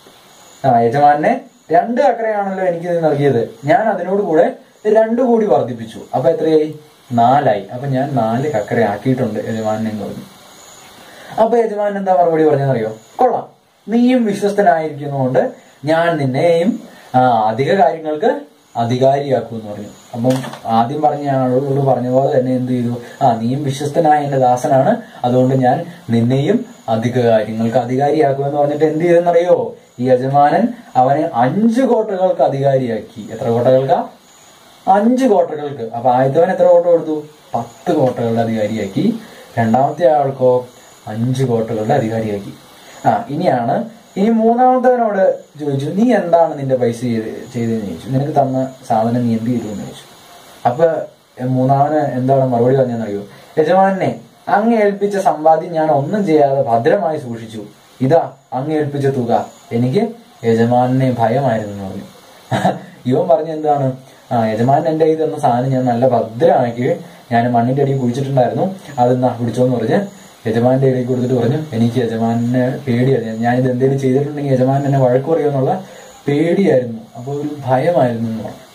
ആ യജമാനെ രണ്ട് കക്കറയാണല്ലോ എനിക്ക് ഇത് നൽകിയത് ഞാൻ അതിനോട് കൂടെ രണ്ടു കൂടി വർദ്ധിപ്പിച്ചു അപ്പൊ എത്രയായി നാലായി അപ്പൊ ഞാൻ നാല് കക്കറ ആക്കിയിട്ടുണ്ട് യജമാനെ എന്ന് പറഞ്ഞു അപ്പൊ യജമാനൻ എന്താ മറുപടി പറഞ്ഞെന്നറിയോ കൊള്ളാം നീയും വിശ്വസ്തനായിരിക്കുന്നതുകൊണ്ട് ഞാൻ നിന്നെയും ആ, അധിക കാര്യങ്ങൾക്ക് അധികാരിയാക്കും എന്ന് പറഞ്ഞു അപ്പം ആദ്യം പറഞ്ഞ ആളോട് പറഞ്ഞ പോലെ തന്നെ എന്ത് ചെയ്തു ആ നീയും വിശ്വസ്തനായ എന്റെ ദാസനാണ് അതുകൊണ്ട് ഞാൻ നിന്നെയും അധിക കാര്യങ്ങൾക്ക് അധികാരിയാക്കും എന്ന് പറഞ്ഞിട്ട് എന്ത് ചെയ്തെന്നറിയോ ഈ യജമാനൻ അവനെ അഞ്ച് കോട്ടകൾക്ക് അധികാരിയാക്കി എത്ര കോട്ടകൾക്കാ അഞ്ച് കോട്ടകൾക്ക് അപ്പൊ ആദ്യത്തവൻ എത്ര കോട്ട കൊടുത്തു പത്ത് കോട്ടകളുടെ അധികാരിയാക്കി രണ്ടാമത്തെ ആൾക്കോ അഞ്ച് കോട്ടകളുടെ അധികാരിയാക്കി ആ ഇനിയാണ് ഇനി മൂന്നാമത്തവനോട് ചോദിച്ചു നീ എന്താണ് നിന്റെ പൈസ ചെയ്ത് ചെയ്തതെന്ന് ചോദിച്ചു നിനക്ക് തന്ന സാധനം നീ എന്ത് ചെയ്തു എന്ന് ചോദിച്ചു അപ്പൊ എ, മൂന്നാമന് എന്താണ് മറുപടി പറഞ്ഞെന്നറിയോ യജമാനെ അങ്ങ് ഏൽപ്പിച്ച സമ്പാദ്യം ഞാൻ ഒന്നും ചെയ്യാതെ ഭദ്രമായി സൂക്ഷിച്ചു ഇതാ അങ്ങ് ഏൽപ്പിച്ച തുക എനിക്ക് യജമാനെ ഭയമായിരുന്നു എന്ന് പറഞ്ഞു ഇവൻ പറഞ്ഞ എന്താണ് ആ യജമാനൻ എന്റെ കയ്യിൽ തന്ന സാധനം ഞാൻ നല്ല ഭദ്രമാക്കി ഞാൻ മണ്ണിന്റെ അടിയിൽ കുഴിച്ചിട്ടുണ്ടായിരുന്നു അത് എന്നാ പിടിച്ചോന്ന് പറഞ്ഞ് യജമാന്റെ ഇടയിൽ കൊടുത്തിട്ട് പറഞ്ഞു എനിക്ക് യജമാനെ പേടിയായിരുന്നു ഞാനിത് എന്തെങ്കിലും ചെയ്തിട്ടുണ്ടെങ്കിൽ യജമാൻ എന്നെ വഴക്ക് പറയുമെന്നുള്ള പേടിയായിരുന്നു അപ്പൊ ഒരു ഭയമായിരുന്നു എന്ന് പറഞ്ഞു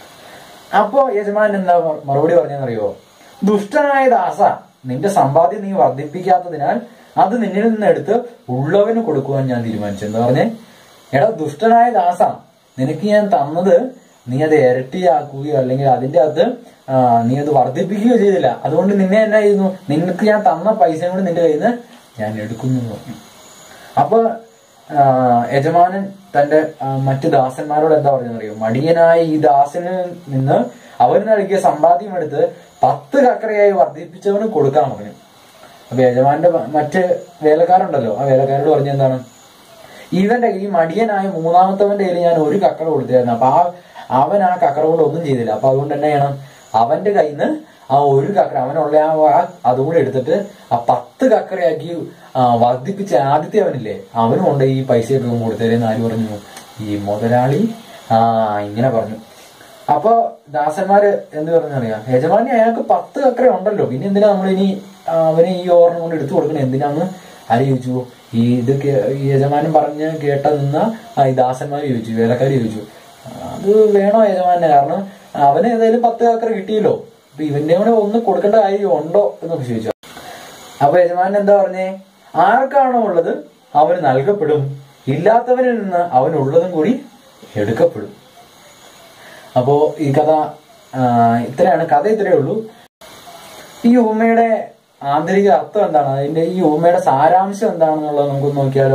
അപ്പോ യജമാൻ എന്താ മ- മറുപടി പറഞ്ഞെന്നറിയോ ദുഷ്ടനായ ദാസ നിന്റെ സമ്പാദ്യം നീ വർദ്ധിപ്പിക്കാത്തതിനാൽ അത് നിന്നിൽ നിന്ന് എടുത്ത് ഉള്ളവന് കൊടുക്കുവാൻ ഞാൻ തീരുമാനിച്ചു എന്താ പറഞ്ഞേ എടാ ദുഷ്ടനായ ദാസ നിനക്ക് ഞാൻ തന്നത് നീ അത് ഇരട്ടിയാക്കുകയോ അല്ലെങ്കിൽ അതിന്റെ അകത്ത് ആ, നീ അത് വർദ്ധിപ്പിക്കുകയോ ചെയ്തില്ല അതുകൊണ്ട് നിന്നെ എന്നാ ചെയ്യുന്നു നിനക്ക് ഞാൻ തന്ന പൈസയും കൂടി നിന്റെ കയ്യിൽ നിന്ന് ഞാൻ എടുക്കുന്നു എന്ന് പറഞ്ഞു അപ്പൊ ആ, യജമാനൻ തന്റെ ആ, മറ്റു ദാസന്മാരോട് എന്താ പറഞ്ഞറിയോ മടിയനായ ഈ ദാസന് നിന്ന് അവന് നൽകിയ സമ്പാദ്യം എടുത്ത് പത്ത് കക്കറയായി വർദ്ധിപ്പിച്ചവന് കൊടുക്കാൻ പറഞ്ഞു അപ്പൊ യജമാന്റെ മ- മറ്റ് വേലക്കാരുണ്ടല്ലോ ആ വേലക്കാരോട് പറഞ്ഞ എന്താണ് ഇവന്റെ ഈ മടിയനായ മൂന്നാമത്തവന്റെ കയ്യിൽ ഞാൻ ഒരു കക്കറ കൊടുത്തായിരുന്നു അപ്പൊ ആ അവൻ ആ കക്കറ കൊണ്ട് ഒന്നും ചെയ്തില്ല അപ്പൊ അതുകൊണ്ട് തന്നെ ചെയ്യണം അവന്റെ കയ്യിൽ നിന്ന് ആ ഒരു കക്കറ അവനുള്ള ആ ആ- അതും കൂടെ എടുത്തിട്ട് ആ പത്ത് കക്കറയാക്കി ആ, വർദ്ധിപ്പിച്ച ആദ്യത്തെ അവനില്ലേ അവനും കൊണ്ട് ഈ പൈസയൊക്കെ കൊടുത്തതേന്ന് ആര് പറഞ്ഞു ഈ മുതലാളി ആ ഇങ്ങനെ പറഞ്ഞു അപ്പൊ ദാസന്മാര് എന്ത് പറഞ്ഞറിയാം യജമാനി അയാൾക്ക് പത്ത് കക്കറ ഉണ്ടല്ലോ പിന്നെ എന്തിനാ നമ്മൾ ഇനി അവനെ ഈ ഓർണം കൊണ്ട് എടുത്തു കൊടുക്കണേ എന്തിനാന്ന് ആര് ചോദിച്ചു ഈ ഇത് കേ- ഈ യജമാനൻ പറഞ്ഞ് കേട്ട നിന്ന ആ ഈ ദാസന്മാർ ചോദിച്ചു വേലക്കാർ ചോദിച്ചു അത് വേണോ യജമാനെ കാരണം അവന് ഏതായാലും പത്ത് ഏക്കർ കിട്ടിയല്ലോ അപ്പൊ ഇവന്റെ കൂടെ ഒന്ന് കൊടുക്കേണ്ട കാര്യം ഉണ്ടോ എന്നൊക്കെ ചോദിച്ചു അപ്പൊ യജമാനൻ എന്താ പറഞ്ഞേ ആർക്കാണോ ഉള്ളത് അവന് നൽകപ്പെടും ഇല്ലാത്തവനിൽ നിന്ന് അവനുള്ളതും കൂടി എടുക്കപ്പെടും അപ്പോ ഈ കഥ ആ, ഇത്രയാണ് കഥ ഇത്രയേ ഉള്ളൂ ഈ ഉപമയുടെ ആന്തരിക അർത്ഥം എന്താണ് അതിന്റെ ഈ ഉപമയുടെ സാരാംശം എന്താണെന്നുള്ളത് നമുക്ക് നോക്കിയാലോ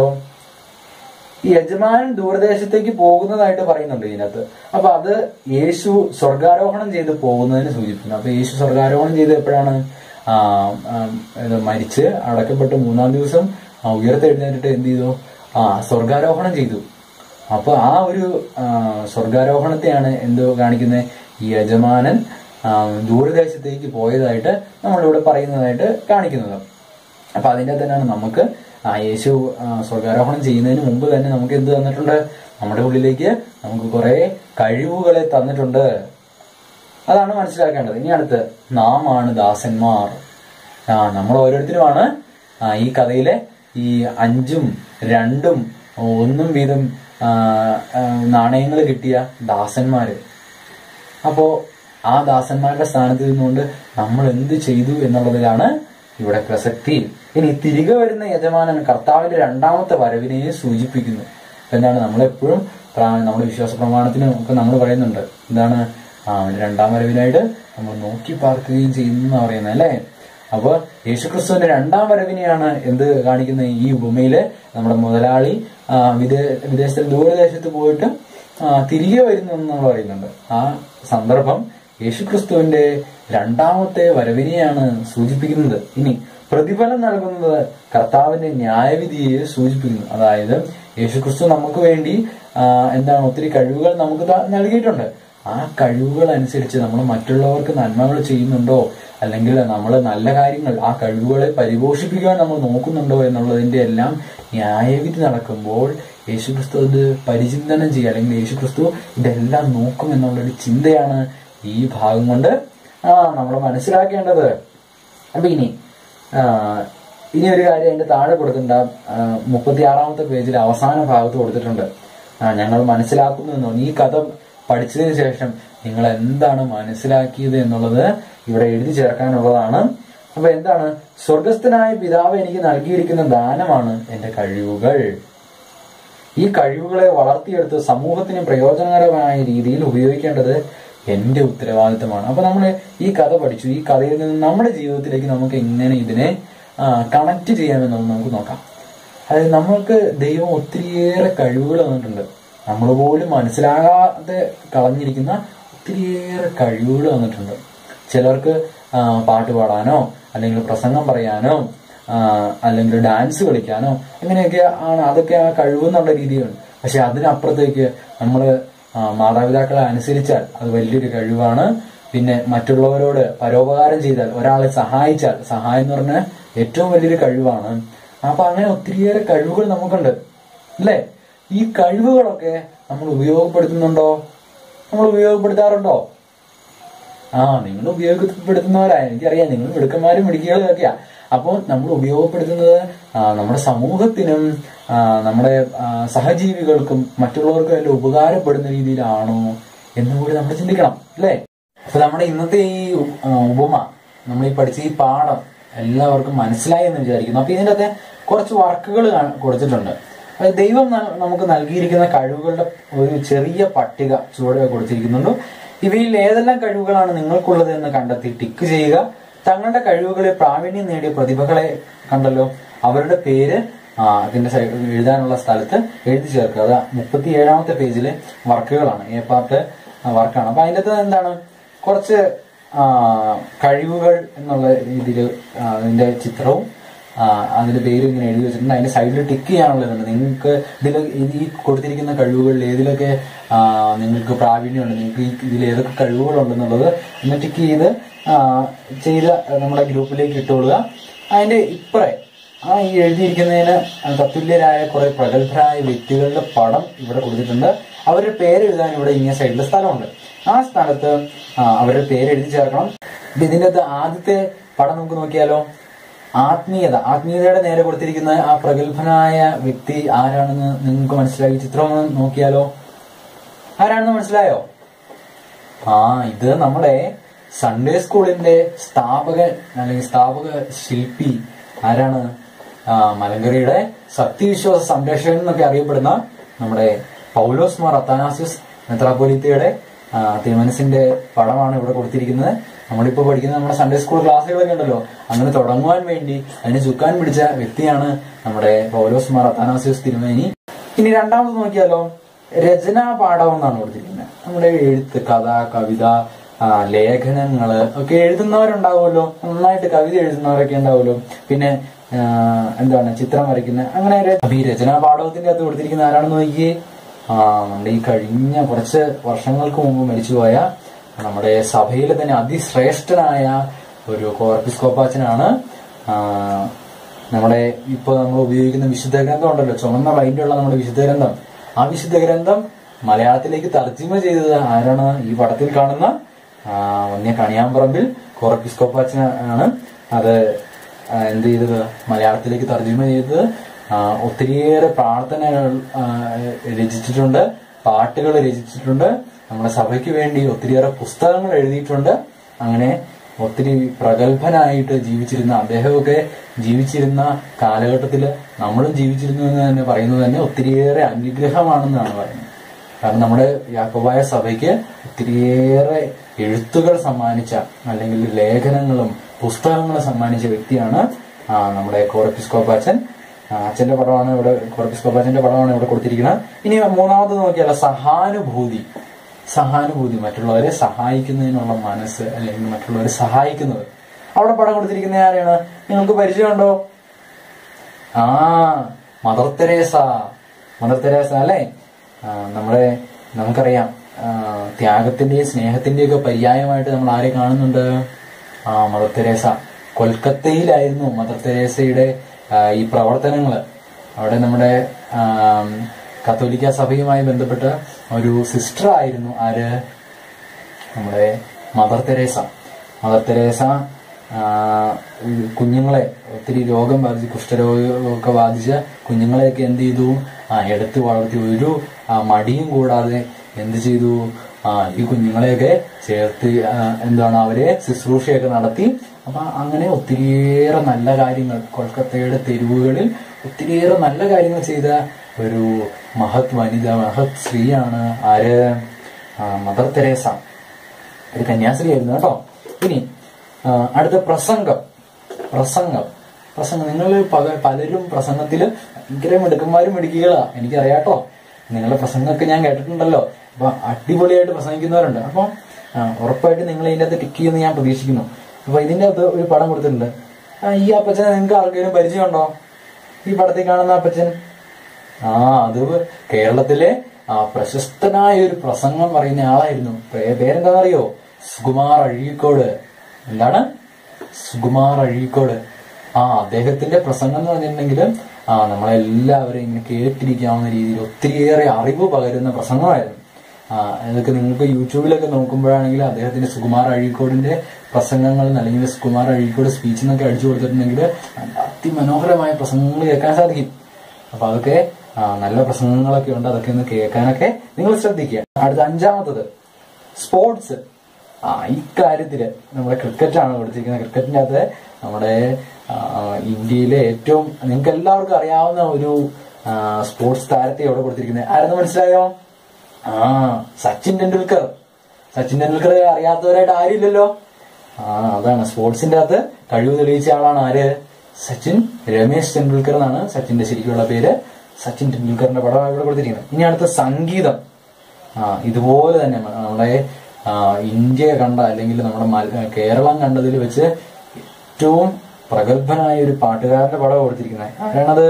ഈ യജമാനൻ ദൂരദേശത്തേക്ക് പോകുന്നതായിട്ട് പറയുന്നുണ്ട് ഇതിനകത്ത് അപ്പൊ അത് യേശു സ്വർഗാരോഹണം ചെയ്ത് പോകുന്നതിന് സൂചിപ്പിക്കുന്നു അപ്പൊ യേശു സ്വർഗാരോഹണം ചെയ്ത് എപ്പോഴാണ് ആ, ആ, ഇത് മരിച്ച് അടക്കപ്പെട്ട് മൂന്നാം ദിവസം ആ, ഉയർത്തെഴുന്നേറ്റിട്ട് എന്ത് ചെയ്തു ആ സ്വർഗാരോഹണം ചെയ്തു അപ്പൊ ആ ഒരു ആ, സ്വർഗാരോഹണത്തെയാണ് എന്ത് കാണിക്കുന്നത് ഈ യജമാനൻ ആ, ദൂരദേശത്തേക്ക് പോയതായിട്ട് നമ്മളിവിടെ പറയുന്നതായിട്ട് കാണിക്കുന്നത് അപ്പൊ അതിന്റെ തന്നെയാണ് നമുക്ക് ആ യേശു ആ, സ്വർഗാരോഹണം ചെയ്യുന്നതിന് മുമ്പ് തന്നെ നമുക്ക് എന്ത് തന്നിട്ടുണ്ട് നമ്മുടെ ഉള്ളിലേക്ക് നമുക്ക് കുറെ കഴിവുകളെ തന്നിട്ടുണ്ട് അതാണ് മനസ്സിലാക്കേണ്ടത് ഇനി അടുത്ത് നാം ആണ് ദാസന്മാർ ആ നമ്മൾ ഓരോരുത്തരുമാണ് ആ, ഈ കഥയിലെ ഈ അഞ്ചും രണ്ടും ഒന്നും വീതം നാണയങ്ങൾ കിട്ടിയ ദാസന്മാര് അപ്പോ ആ ദാസന്മാരുടെ സ്ഥാനത്ത് നിന്നുകൊണ്ട് നമ്മൾ എന്ത് ചെയ്തു എന്നുള്ളതിലാണ് ഇവിടെ പ്രസക്തി ഇനി തിരികെ വരുന്ന യജമാനൻ കർത്താവിന്റെ രണ്ടാമത്തെ വരവിനെ സൂചിപ്പിക്കുന്നു എന്താണ് നമ്മളെപ്പോഴും പ്രാ- നമ്മുടെ വിശ്വാസ പ്രമാണത്തിന് ഒക്കെ നമ്മൾ പറയുന്നുണ്ട് എന്താണ് ആ അവന്റെ രണ്ടാം വരവിനായിട്ട് നമ്മൾ നോക്കി പാർക്കുകയും ചെയ്യുന്നു എന്ന് പറയുന്നത് അല്ലേ അപ്പൊ യേശുക്രിസ്തുവിന്റെ രണ്ടാം വരവിനെയാണ് എന്ത് കാണിക്കുന്നത് ഈ ഭൂമിയില് നമ്മുടെ മുതലാളി ആ, വിദേ വിദേശത്തിൽ ദൂരദേശത്ത് പോയിട്ട് ആ, തിരികെ വരുന്നു എന്ന് നമ്മൾ പറയുന്നുണ്ട് ആ സന്ദർഭം യേശുക്രിസ്തുവിന്റെ രണ്ടാമത്തെ വരവിനെയാണ് സൂചിപ്പിക്കുന്നത് ഇനി പ്രതിഫലം നൽകുന്നത് കർത്താവിന്റെ ന്യായവിധിയെ സൂചിപ്പിക്കുന്നു അതായത് യേശുക്രിസ്തു നമുക്ക് വേണ്ടി ആ, എന്താണ് ഒത്തിരി കഴിവുകൾ നമുക്ക് ത- നൽകിയിട്ടുണ്ട് ആ കഴിവുകൾ അനുസരിച്ച് നമ്മൾ മറ്റുള്ളവർക്ക് നന്മകൾ ചെയ്യുന്നുണ്ടോ അല്ലെങ്കിൽ നമ്മൾ നല്ല കാര്യങ്ങൾ ആ കഴിവുകളെ പരിപോഷിപ്പിക്കാൻ നമ്മൾ നോക്കുന്നുണ്ടോ എന്നുള്ളതിന്റെ എല്ലാം ന്യായവിധി നടക്കുമ്പോൾ യേശുക്രിസ്തു ഇത് പരിചിന്തനം ചെയ്യുക അല്ലെങ്കിൽ യേശുക്രിസ്തു ഇതെല്ലാം നോക്കും എന്നുള്ളൊരു ചിന്തയാണ് ഈ ഭാഗം കൊണ്ട് ആ നമ്മൾ മനസ്സിലാക്കേണ്ടത് അപ്പൊ ഇനി ആ, ഇനി ഒരു കാര്യം അതിന്റെ താഴെ കൊടുത്തിട്ടുണ്ട് മുപ്പത്തി ആറാമത്തെ പേജിൽ അവസാന ഭാഗത്ത് കൊടുത്തിട്ടുണ്ട് ആ, ഞങ്ങൾ മനസ്സിലാക്കുന്നു എന്ന് ഈ കഥ പഠിച്ചതിന് ശേഷം നിങ്ങൾ എന്താണ് മനസ്സിലാക്കിയത് എന്നുള്ളത് ഇവിടെ എഴുതി ചേർക്കാനുള്ളതാണ് അപ്പൊ എന്താണ് സ്വർഗസ്ഥനായ പിതാവ് എനിക്ക് നൽകിയിരിക്കുന്ന ദാനമാണ് എന്റെ കഴിവുകൾ ഈ കഴിവുകളെ വളർത്തിയെടുത്ത് സമൂഹത്തിന് പ്രയോജനകരമായ രീതിയിൽ ഉപയോഗിക്കേണ്ടത് എന്റെ ഉത്തരവാദിത്തമാണ് അപ്പൊ നമ്മൾ ഈ കഥ പഠിച്ചു ഈ കഥയിൽ നിന്ന് നമ്മുടെ ജീവിതത്തിലേക്ക് നമുക്ക് എങ്ങനെ ഇതിനെ കണക്ട് ചെയ്യാമെന്നുള്ളത് നമുക്ക് നോക്കാം അതായത് നമ്മൾക്ക് ദൈവം ഒത്തിരിയേറെ കഴിവുകൾ തന്നിട്ടുണ്ട് നമ്മൾ പോലും മനസ്സിലാകാതെ കളഞ്ഞിരിക്കുന്ന ഒത്തിരിയേറെ കഴിവുകൾ തന്നിട്ടുണ്ട് ചിലർക്ക് ആ, പാട്ട് പാടാനോ അല്ലെങ്കിൽ പ്രസംഗം പറയാനോ ആ, അല്ലെങ്കിൽ ഡാൻസ് കളിക്കാനോ അങ്ങനെയൊക്കെ ആണ് അതൊക്കെ ആ കഴിവ് എന്നുള്ള രീതിയാണ് പക്ഷെ അതിനപ്പുറത്തേക്ക് നമ്മൾ മാതാപിതാക്കളെ അനുസരിച്ചാൽ അത് വലിയൊരു കഴിവാണ് പിന്നെ മറ്റുള്ളവരോട് പരോപകാരം ചെയ്താൽ ഒരാളെ സഹായിച്ചാൽ സഹായം എന്ന് പറഞ്ഞാൽ ഏറ്റവും വലിയൊരു കഴിവാണ് അപ്പൊ അങ്ങനെ ഒത്തിരിയേറെ കഴിവുകൾ നമുക്കുണ്ട് അല്ലേ ഈ കഴിവുകളൊക്കെ നമ്മൾ ഉപയോഗപ്പെടുത്തുന്നുണ്ടോ നമ്മൾ ഉപയോഗപ്പെടുത്താറുണ്ടോ ആ നിങ്ങൾ ഉപയോഗപ്പെടുത്തുന്നവരാ എനിക്കറിയാം നിങ്ങൾ മിടുക്കന്മാരും മിടുക്കികളും ഒക്കെയാ അപ്പോൾ നമ്മൾ ഉപയോഗപ്പെടുത്തുന്നത് ആ, നമ്മുടെ സമൂഹത്തിനും ആ, നമ്മുടെ ആ, സഹജീവികൾക്കും മറ്റുള്ളവർക്കും എല്ലാം ഉപകാരപ്പെടുന്ന രീതിയിലാണോ എന്നുകൂടി നമ്മൾ ചിന്തിക്കണം അല്ലേ അപ്പൊ നമ്മുടെ ഇന്നത്തെ ഈ ഉ- ആ, ഉപമ നമ്മൾ ഈ പഠിച്ച ഈ പാഠം എല്ലാവർക്കും മനസ്സിലായി എന്ന് വിചാരിക്കുന്നു അപ്പൊ ഇതിനകത്ത് കുറച്ച് വർക്കുകൾ കൊടുത്തിട്ടുണ്ട് അത് ദൈവം ന- നമുക്ക് നൽകിയിരിക്കുന്ന കഴിവുകളുടെ ഒരു ചെറിയ പട്ടിക ചുവടെ കൊടുത്തിരിക്കുന്നുണ്ട് ഇവയിൽ ഏതെല്ലാം കഴിവുകളാണ് നിങ്ങൾക്കുള്ളത് എന്ന് കണ്ടെത്തി ടിക്ക് ചെയ്യുക തങ്ങളുടെ കഴിവുകളിൽ പ്രാവീണ്യം നേടിയ പ്രതിഭകളെ കണ്ടല്ലോ അവരുടെ പേര് ആ, അതിന്റെ സൈഡിൽ എഴുതാനുള്ള സ്ഥലത്ത് എഴുതി ചേർക്കുക അത് മുപ്പത്തി ഏഴാമത്തെ പേജിലെ വർക്കുകളാണ് എ പാർട്ട് വർക്കാണ് അപ്പൊ അതിൻ്റെ അകത്ത് എന്താണ് കുറച്ച് ആ, കഴിവുകൾ എന്നുള്ള രീതിയിൽ അതിന്റെ ചിത്രവും ആ, അതിന്റെ പേര് ഇങ്ങനെ എഴുതി വെച്ചിട്ടുണ്ട് അതിന്റെ സൈഡിൽ ടിക്ക് ചെയ്യാനുള്ളതുണ്ട് നിങ്ങൾക്ക് ഇതിൽ ഈ കൊടുത്തിരിക്കുന്ന കഴിവുകളിൽ ഏതിലൊക്കെ ആ, നിങ്ങൾക്ക് പ്രാവീണ്യമുണ്ട് നിങ്ങൾക്ക് ഈ ഇതിൽ ഏതൊക്കെ കഴിവുകളുണ്ടെന്നുള്ളത് ഒന്ന് ടിക്ക് ചെയ്ത് ആ, ചെയ്ത് നമ്മുടെ ഗ്രൂപ്പിലേക്ക് ഇട്ടുകൊള്ളുക അതിന്റെ ഇപ്പറേ ആ ഈ എഴുതിയിരിക്കുന്നതിന് തത്തുല്യരായ കുറെ പ്രഗത്ഭരായ വ്യക്തികളുടെ പടം ഇവിടെ കൊടുത്തിട്ടുണ്ട് അവരുടെ പേര് എഴുതാൻ ഇവിടെ ഇങ്ങനെ സൈഡിൽ സ്ഥലമുണ്ട് ആ സ്ഥലത്ത് ആ, അവരുടെ പേര് എഴുതി ചേർക്കണം അപ്പൊ ഇതിന്റെ അകത്ത് ആദ്യത്തെ പടം നമുക്ക് നോക്കിയാലോ ആത്മീയത ആത്മീയതയുടെ നേരെ കൊടുത്തിരിക്കുന്ന ആ പ്രഗത്ഭനായ വ്യക്തി ആരാണെന്ന് നിങ്ങൾക്ക് മനസ്സിലായി ചിത്രം ഒന്ന് നോക്കിയാലോ ആരാണെന്ന് മനസ്സിലായോ ആ ഇത് നമ്മുടെ സൺഡേ സ്കൂളിന്റെ സ്ഥാപകൻ അല്ലെങ്കിൽ സ്ഥാപക ശില്പി ആരാണ് ആ, മലങ്കരയുടെ സത്യവിശ്വാസ സംരക്ഷകൻ എന്നൊക്കെ അറിയപ്പെടുന്ന നമ്മുടെ പൗലോസ് മാർ അത്താനാസിസ് മെത്രാപ്പൊലിത്തയുടെ ആ, തിരുമനസിന്റെ പടമാണ് ഇവിടെ കൊടുത്തിരിക്കുന്നത് നമ്മളിപ്പോ പഠിക്കുന്ന നമ്മുടെ സൺഡേ സ്കൂൾ ക്ലാസ്സുകളൊക്കെ ഉണ്ടല്ലോ അങ്ങനെ തുടങ്ങുവാൻ വേണ്ടി അതിന് ചുക്കാൻ പിടിച്ച വ്യക്തിയാണ് നമ്മുടെ പൗലോസ് മാർ അത്താനാസിസ് തിരുമേനി ഇനി രണ്ടാമത് നോക്കിയാലോ രചനാ പാഠം എന്നാണ് കൊടുത്തിരിക്കുന്നത് നമ്മുടെ എഴുത്ത് കഥ കവിത ആ, ലേഖനങ്ങള് ഒക്കെ എഴുതുന്നവരുണ്ടാവുമല്ലോ നന്നായിട്ട് കവിത എഴുതുന്നവരൊക്കെ ഉണ്ടാവുമല്ലോ പിന്നെ ആ, എന്താണ് ചിത്രം വരയ്ക്കുന്ന അങ്ങനെ ഒരു- അപ്പൊ ഈ രചനാ പാഠവത്തിന്റെ അകത്ത് കൊടുത്തിരിക്കുന്ന ആരാണെന്ന് നോക്കിയേ ആ നമ്മുടെ ഈ കഴിഞ്ഞ കുറച്ച് വർഷങ്ങൾക്ക് മുമ്പ് മരിച്ചുപോയ നമ്മുടെ സഭയിലെ തന്നെ അതിശ്രേഷ്ഠനായ ഒരു കോർപ്പിസ്കോപ്പാച്ചനാണ് ആ, നമ്മുടെ ഇപ്പൊ നമ്മൾ ഉപയോഗിക്കുന്ന വിശുദ്ധ ഗ്രന്ഥം ഉണ്ടല്ലോ ചുമന്ന വൈൻഡുള്ള നമ്മുടെ വിശുദ്ധ ഗ്രന്ഥം ആ വിശുദ്ധ ഗ്രന്ഥം മലയാളത്തിലേക്ക് തർജ്ജിമ ചെയ്തത് ആരാണ് ഈ പടത്തിൽ കാണുന്ന ആ, വന്യ കണിയാമ്പറമ്പിൽ കോറപ്പിസ്കോപ്പാച്ചൻ ആണ് അത് ആ, എന്ത് ചെയ്തത് മലയാളത്തിലേക്ക് തർജ്ജിമ ചെയ്തത് ആ, ഒത്തിരിയേറെ പ്രാർത്ഥനകൾ ആ, രചിച്ചിട്ടുണ്ട് പാട്ടുകൾ രചിച്ചിട്ടുണ്ട് നമ്മുടെ സഭയ്ക്ക് വേണ്ടി ഒത്തിരിയേറെ പുസ്തകങ്ങൾ എഴുതിയിട്ടുണ്ട് അങ്ങനെ ഒത്തിരി പ്രഗത്ഭനായിട്ട് ജീവിച്ചിരുന്ന അദ്ദേഹമൊക്കെ ജീവിച്ചിരുന്ന കാലഘട്ടത്തിൽ നമ്മളും ജീവിച്ചിരുന്നു എന്ന് തന്നെ പറയുന്നത് തന്നെ ഒത്തിരിയേറെ അനുഗ്രഹമാണെന്നാണ് പറയുന്നത് കാരണം നമ്മുടെ യാക്കോബായ സഭയ്ക്ക് ഒത്തിരിയേറെ എഴുത്തുകൾ സമ്മാനിച്ച അല്ലെങ്കിൽ ലേഖനങ്ങളും പുസ്തകങ്ങളും സമ്മാനിച്ച വ്യക്തിയാണ് ആ, നമ്മുടെ കോറപ്പിസ്കോപ്പാച്ചൻ ആ, അച്ഛന്റെ പടമാണ് ഇവിടെ കോറപ്പിസ്കോപ്പാച്ചന്റെ പടമാണ് ഇവിടെ കൊടുത്തിരിക്കുന്നത് ഇനി മൂന്നാമത് നോക്കിയാൽ സഹാനുഭൂതി സഹാനുഭൂതി മറ്റുള്ളവരെ സഹായിക്കുന്നതിനുള്ള മനസ്സ് അല്ലെങ്കിൽ മറ്റുള്ളവരെ സഹായിക്കുന്നത് അവിടെ പടം കൊടുത്തിരിക്കുന്ന ആരെയാണ് നിങ്ങൾക്ക് പരിചയമുണ്ടോ ആ മദർ തെരേസ മദർ തെരേസ അല്ലേ ആ, നമ്മുടെ നമുക്കറിയാം ആ, ത്യാഗത്തിന്റെയും സ്നേഹത്തിന്റെയും ഒക്കെ പര്യായമായിട്ട് നമ്മൾ ആരെ കാണുന്നുണ്ട് ആ മദർ തെരേസ കൊൽക്കത്തയിലായിരുന്നു മദർ തെരേസയുടെ ആ, ഈ പ്രവർത്തനങ്ങള് അവിടെ നമ്മുടെ ആ, കത്തോലിക്ക സഭയുമായി ബന്ധപ്പെട്ട ഒരു സിസ്റ്റർ ആയിരുന്നു ആര് നമ്മുടെ മദർ തെരേസ മദർ തെരേസ ആ, ഈ കുഞ്ഞുങ്ങളെ ഒത്തിരി രോഗം ബാധിച്ച് കുഷ്ഠരോഗമൊക്കെ ബാധിച്ച കുഞ്ഞുങ്ങളെയൊക്കെ എന്ത് ചെയ്തു ആ എടുത്ത് വളർത്തി ഒരു ആ, മടിയും കൂടാതെ എന്ത് ചെയ്തു ആ ഈ കുഞ്ഞുങ്ങളെയൊക്കെ ചേർത്ത് ആ, എന്താണ് അവരെ ശുശ്രൂഷയൊക്കെ നടത്തി അപ്പൊ അങ്ങനെ ഒത്തിരിയേറെ നല്ല കാര്യങ്ങൾ കൊൽക്കത്തയുടെ തെരുവുകളിൽ ഒത്തിരിയേറെ നല്ല കാര്യങ്ങൾ ചെയ്ത ഒരു മഹത് വനിത മഹത് സ്ത്രീയാണ് ആര് ആ, മദർ തെരേസ ഒരു കന്യാസ്ത്രീ ആയിരുന്നു കേട്ടോ ഇനി ആ, അടുത്ത പ്രസംഗം പ്രസംഗം പ്രസംഗം നിങ്ങൾ പക- പലരും പ്രസംഗത്തിൽ ഭയങ്കര മിടുക്കന്മാരും മിടുക്കികളാ എനിക്കറിയാട്ടോ നിങ്ങളുടെ പ്രസംഗമൊക്കെ ഞാൻ കേട്ടിട്ടുണ്ടല്ലോ അപ്പൊ അടിപൊളിയായിട്ട് പ്രസംഗിക്കുന്നവരുണ്ട് അപ്പൊ ആ, ഉറപ്പായിട്ട് നിങ്ങൾ ഇതിന്റെ അകത്ത് ടിക്ക് ചെയ്യുമെന്ന് ഞാൻ പ്രതീക്ഷിക്കുന്നു അപ്പൊ ഇതിന്റെ അകത്ത് ഒരു പടം കൊടുത്തിട്ടുണ്ട് ആ, ഈ അപ്പച്ചനെ നിങ്ങൾക്ക് ആർക്കെങ്കിലും പരിചയമുണ്ടോ ഈ പടത്തിൽ കാണുന്ന അപ്പച്ചൻ ആ അത് കേരളത്തിലെ ആ പ്രശസ്തനായ ഒരു പ്രസംഗം പറയുന്ന ആളായിരുന്നു പേ- പേരെന്താണെന്നറിയോ സുകുമാർ അഴീക്കോട് എന്താണ് സുകുമാർ അഴീക്കോട് ആ അദ്ദേഹത്തിന്റെ പ്രസംഗം എന്ന് പറഞ്ഞിട്ടുണ്ടെങ്കിൽ ആ നമ്മളെല്ലാവരും ഇങ്ങനെ കേട്ടിരിക്കാവുന്ന രീതിയിൽ ഒത്തിരിയേറെ അറിവ് പകരുന്ന പ്രസംഗമായിരുന്നു ആ ഇതൊക്കെ നിങ്ങൾക്ക് യൂട്യൂബിലൊക്കെ നോക്കുമ്പോഴാണെങ്കിൽ അദ്ദേഹത്തിന്റെ സുകുമാർ അഴീക്കോടിന്റെ പ്രസംഗങ്ങൾ അല്ലെങ്കിൽ സുകുമാർ അഴീക്കോട് സ്പീച്ച് എന്നൊക്കെ അടിച്ചു കൊടുത്തിട്ടുണ്ടെങ്കിൽ അതിമനോഹരമായ പ്രസംഗങ്ങൾ കേൾക്കാൻ സാധിക്കും അപ്പൊ അതൊക്കെ ആ, നല്ല പ്രസംഗങ്ങളൊക്കെ ഉണ്ട് അതൊക്കെ ഒന്ന് കേൾക്കാനൊക്കെ നിങ്ങൾ ശ്രദ്ധിക്കുക അടുത്ത അഞ്ചാമത്തത് സ്പോർട്സ് ആ ഇക്കാര്യത്തില് നമ്മുടെ ക്രിക്കറ്റ് ആണ് കൊടുത്തിരിക്കുന്നത് ക്രിക്കറ്റിന്റെ അകത്ത് നമ്മുടെ ആ, ഇന്ത്യയിലെ ഏറ്റവും നിങ്ങൾക്ക് എല്ലാവർക്കും അറിയാവുന്ന ഒരു ആ, സ്പോർട്സ് താരത്തെ അവിടെ കൊടുത്തിരിക്കുന്നത് ആരെന്ന് മനസ്സിലായോ ആ സച്ചിൻ ടെണ്ടുൽക്കർ സച്ചിൻ ടെണ്ടുൽക്കർ അറിയാത്തവരായിട്ട് ആരുമില്ലല്ലോ ആ അതാണ് സ്പോർട്സിന്റെ അകത്ത് കഴിവ് തെളിയിച്ച ആളാണ് ആര് സച്ചിൻ രമേശ് ടെണ്ടുൽക്കർ എന്നാണ് സച്ചിന്റെ ശരിക്കുള്ള പേര് സച്ചിൻ ടെണ്ടുൽക്കറിന്റെ പടം ഇവിടെ കൊടുത്തിരിക്കുന്നത് ഇനി അടുത്ത സംഗീതം ആ ഇതുപോലെ തന്നെ നമ്മുടെ ആ, ഇന്ത്യ കണ്ട അല്ലെങ്കിൽ നമ്മുടെ മല- കേരളം കണ്ടതിൽ വെച്ച് ഏറ്റവും പ്രഗത്ഭനായ ഒരു പാട്ടുകാരന്റെ പടം കൊടുത്തിരിക്കുന്നത് ആരാണത്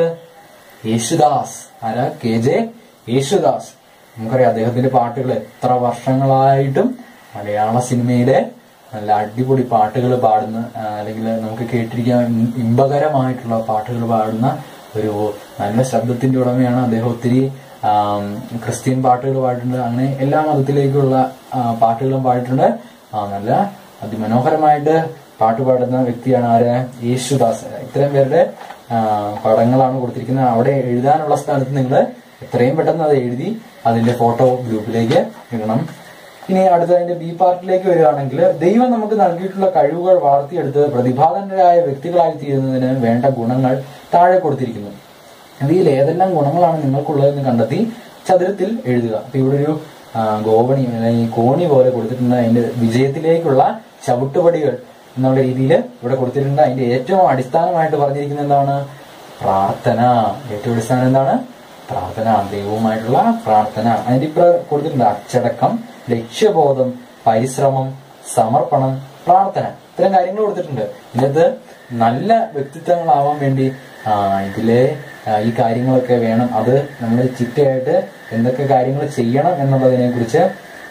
യേശുദാസ് ആരാ കെ ജെ യേശുദാസ് നമുക്കറിയാം അദ്ദേഹത്തിന്റെ പാട്ടുകൾ എത്ര വർഷങ്ങളായിട്ടും മലയാള സിനിമയിലെ നല്ല അടിപൊളി പാട്ടുകൾ പാടുന്ന ആ, അല്ലെങ്കിൽ നമുക്ക് കേട്ടിരിക്കാൻ ഇം- ഇമ്പകരമായിട്ടുള്ള പാട്ടുകൾ പാടുന്ന ഒരു നല്ല ശബ്ദത്തിന്റെ ഉടമയാണ് അദ്ദേഹം ഒത്തിരി ആം, ക്രിസ്ത്യൻ പാട്ടുകൾ പാടിയിട്ടുണ്ട് അങ്ങനെ എല്ലാ മതത്തിലേക്കുള്ള ആ, പാട്ടുകളും പാടിയിട്ടുണ്ട് ആ, നല്ല അതിമനോഹരമായിട്ട് പാട്ട് പാടുന്ന വ്യക്തിയാണ് ആര് യേശുദാസ് ഇത്തരം പേരുടെ ആ, പടങ്ങളാണ് കൊടുത്തിരിക്കുന്നത് അവിടെ എഴുതാനുള്ള സ്ഥലത്ത് നിങ്ങൾ എത്രയും പെട്ടെന്ന് അത് എഴുതി അതിന്റെ ഫോട്ടോ ഗ്രൂപ്പിലേക്ക് ഇടണം ഇനി അടുത്തതിന്റെ ബി പാർട്ടിലേക്ക് വരികയാണെങ്കിൽ ദൈവം നമുക്ക് നൽകിയിട്ടുള്ള കഴിവുകൾ വളർത്തിയെടുത്ത് പ്രതിഭാതനരായ വ്യക്തികളായി തീരുന്നതിന് വേണ്ട ഗുണങ്ങൾ താഴെ കൊടുത്തിരിക്കുന്നു ഇവയിൽ ഏതെല്ലാം ഗുണങ്ങളാണ് നിങ്ങൾക്കുള്ളതെന്ന് കണ്ടെത്തി ചതുരത്തിൽ എഴുതുക അപ്പൊ ഇവിടെ ഒരു ആ, ഗോവണി അല്ലെങ്കിൽ കോണി പോലെ കൊടുത്തിട്ടുണ്ട് അതിന്റെ വിജയത്തിലേക്കുള്ള ചവിട്ടുപടികൾ എന്നുള്ള രീതിയിൽ ഇവിടെ കൊടുത്തിട്ടുണ്ട് അതിന്റെ ഏറ്റവും അടിസ്ഥാനമായിട്ട് പറഞ്ഞിരിക്കുന്നത് എന്താണ് പ്രാർത്ഥന ഏറ്റവും അടിസ്ഥാനം എന്താണ് പ്രാർത്ഥന ദൈവവുമായിട്ടുള്ള പ്രാർത്ഥന അതിന്റെ ഇപ്പുറം കൊടുത്തിട്ടുണ്ട് അച്ചടക്കം ലക്ഷ്യബോധം പരിശ്രമം സമർപ്പണം പ്രാർത്ഥന ഇത്തരം കാര്യങ്ങൾ കൊടുത്തിട്ടുണ്ട് ഇതിനകത്ത് നല്ല വ്യക്തിത്വങ്ങളാവാൻ വേണ്ടി ആ, ഇതിലെ ആ, ഈ കാര്യങ്ങളൊക്കെ വേണം അത് നമ്മൾ ചിട്ടയായിട്ട് എന്തൊക്കെ കാര്യങ്ങൾ ചെയ്യണം എന്നുള്ളതിനെ കുറിച്ച്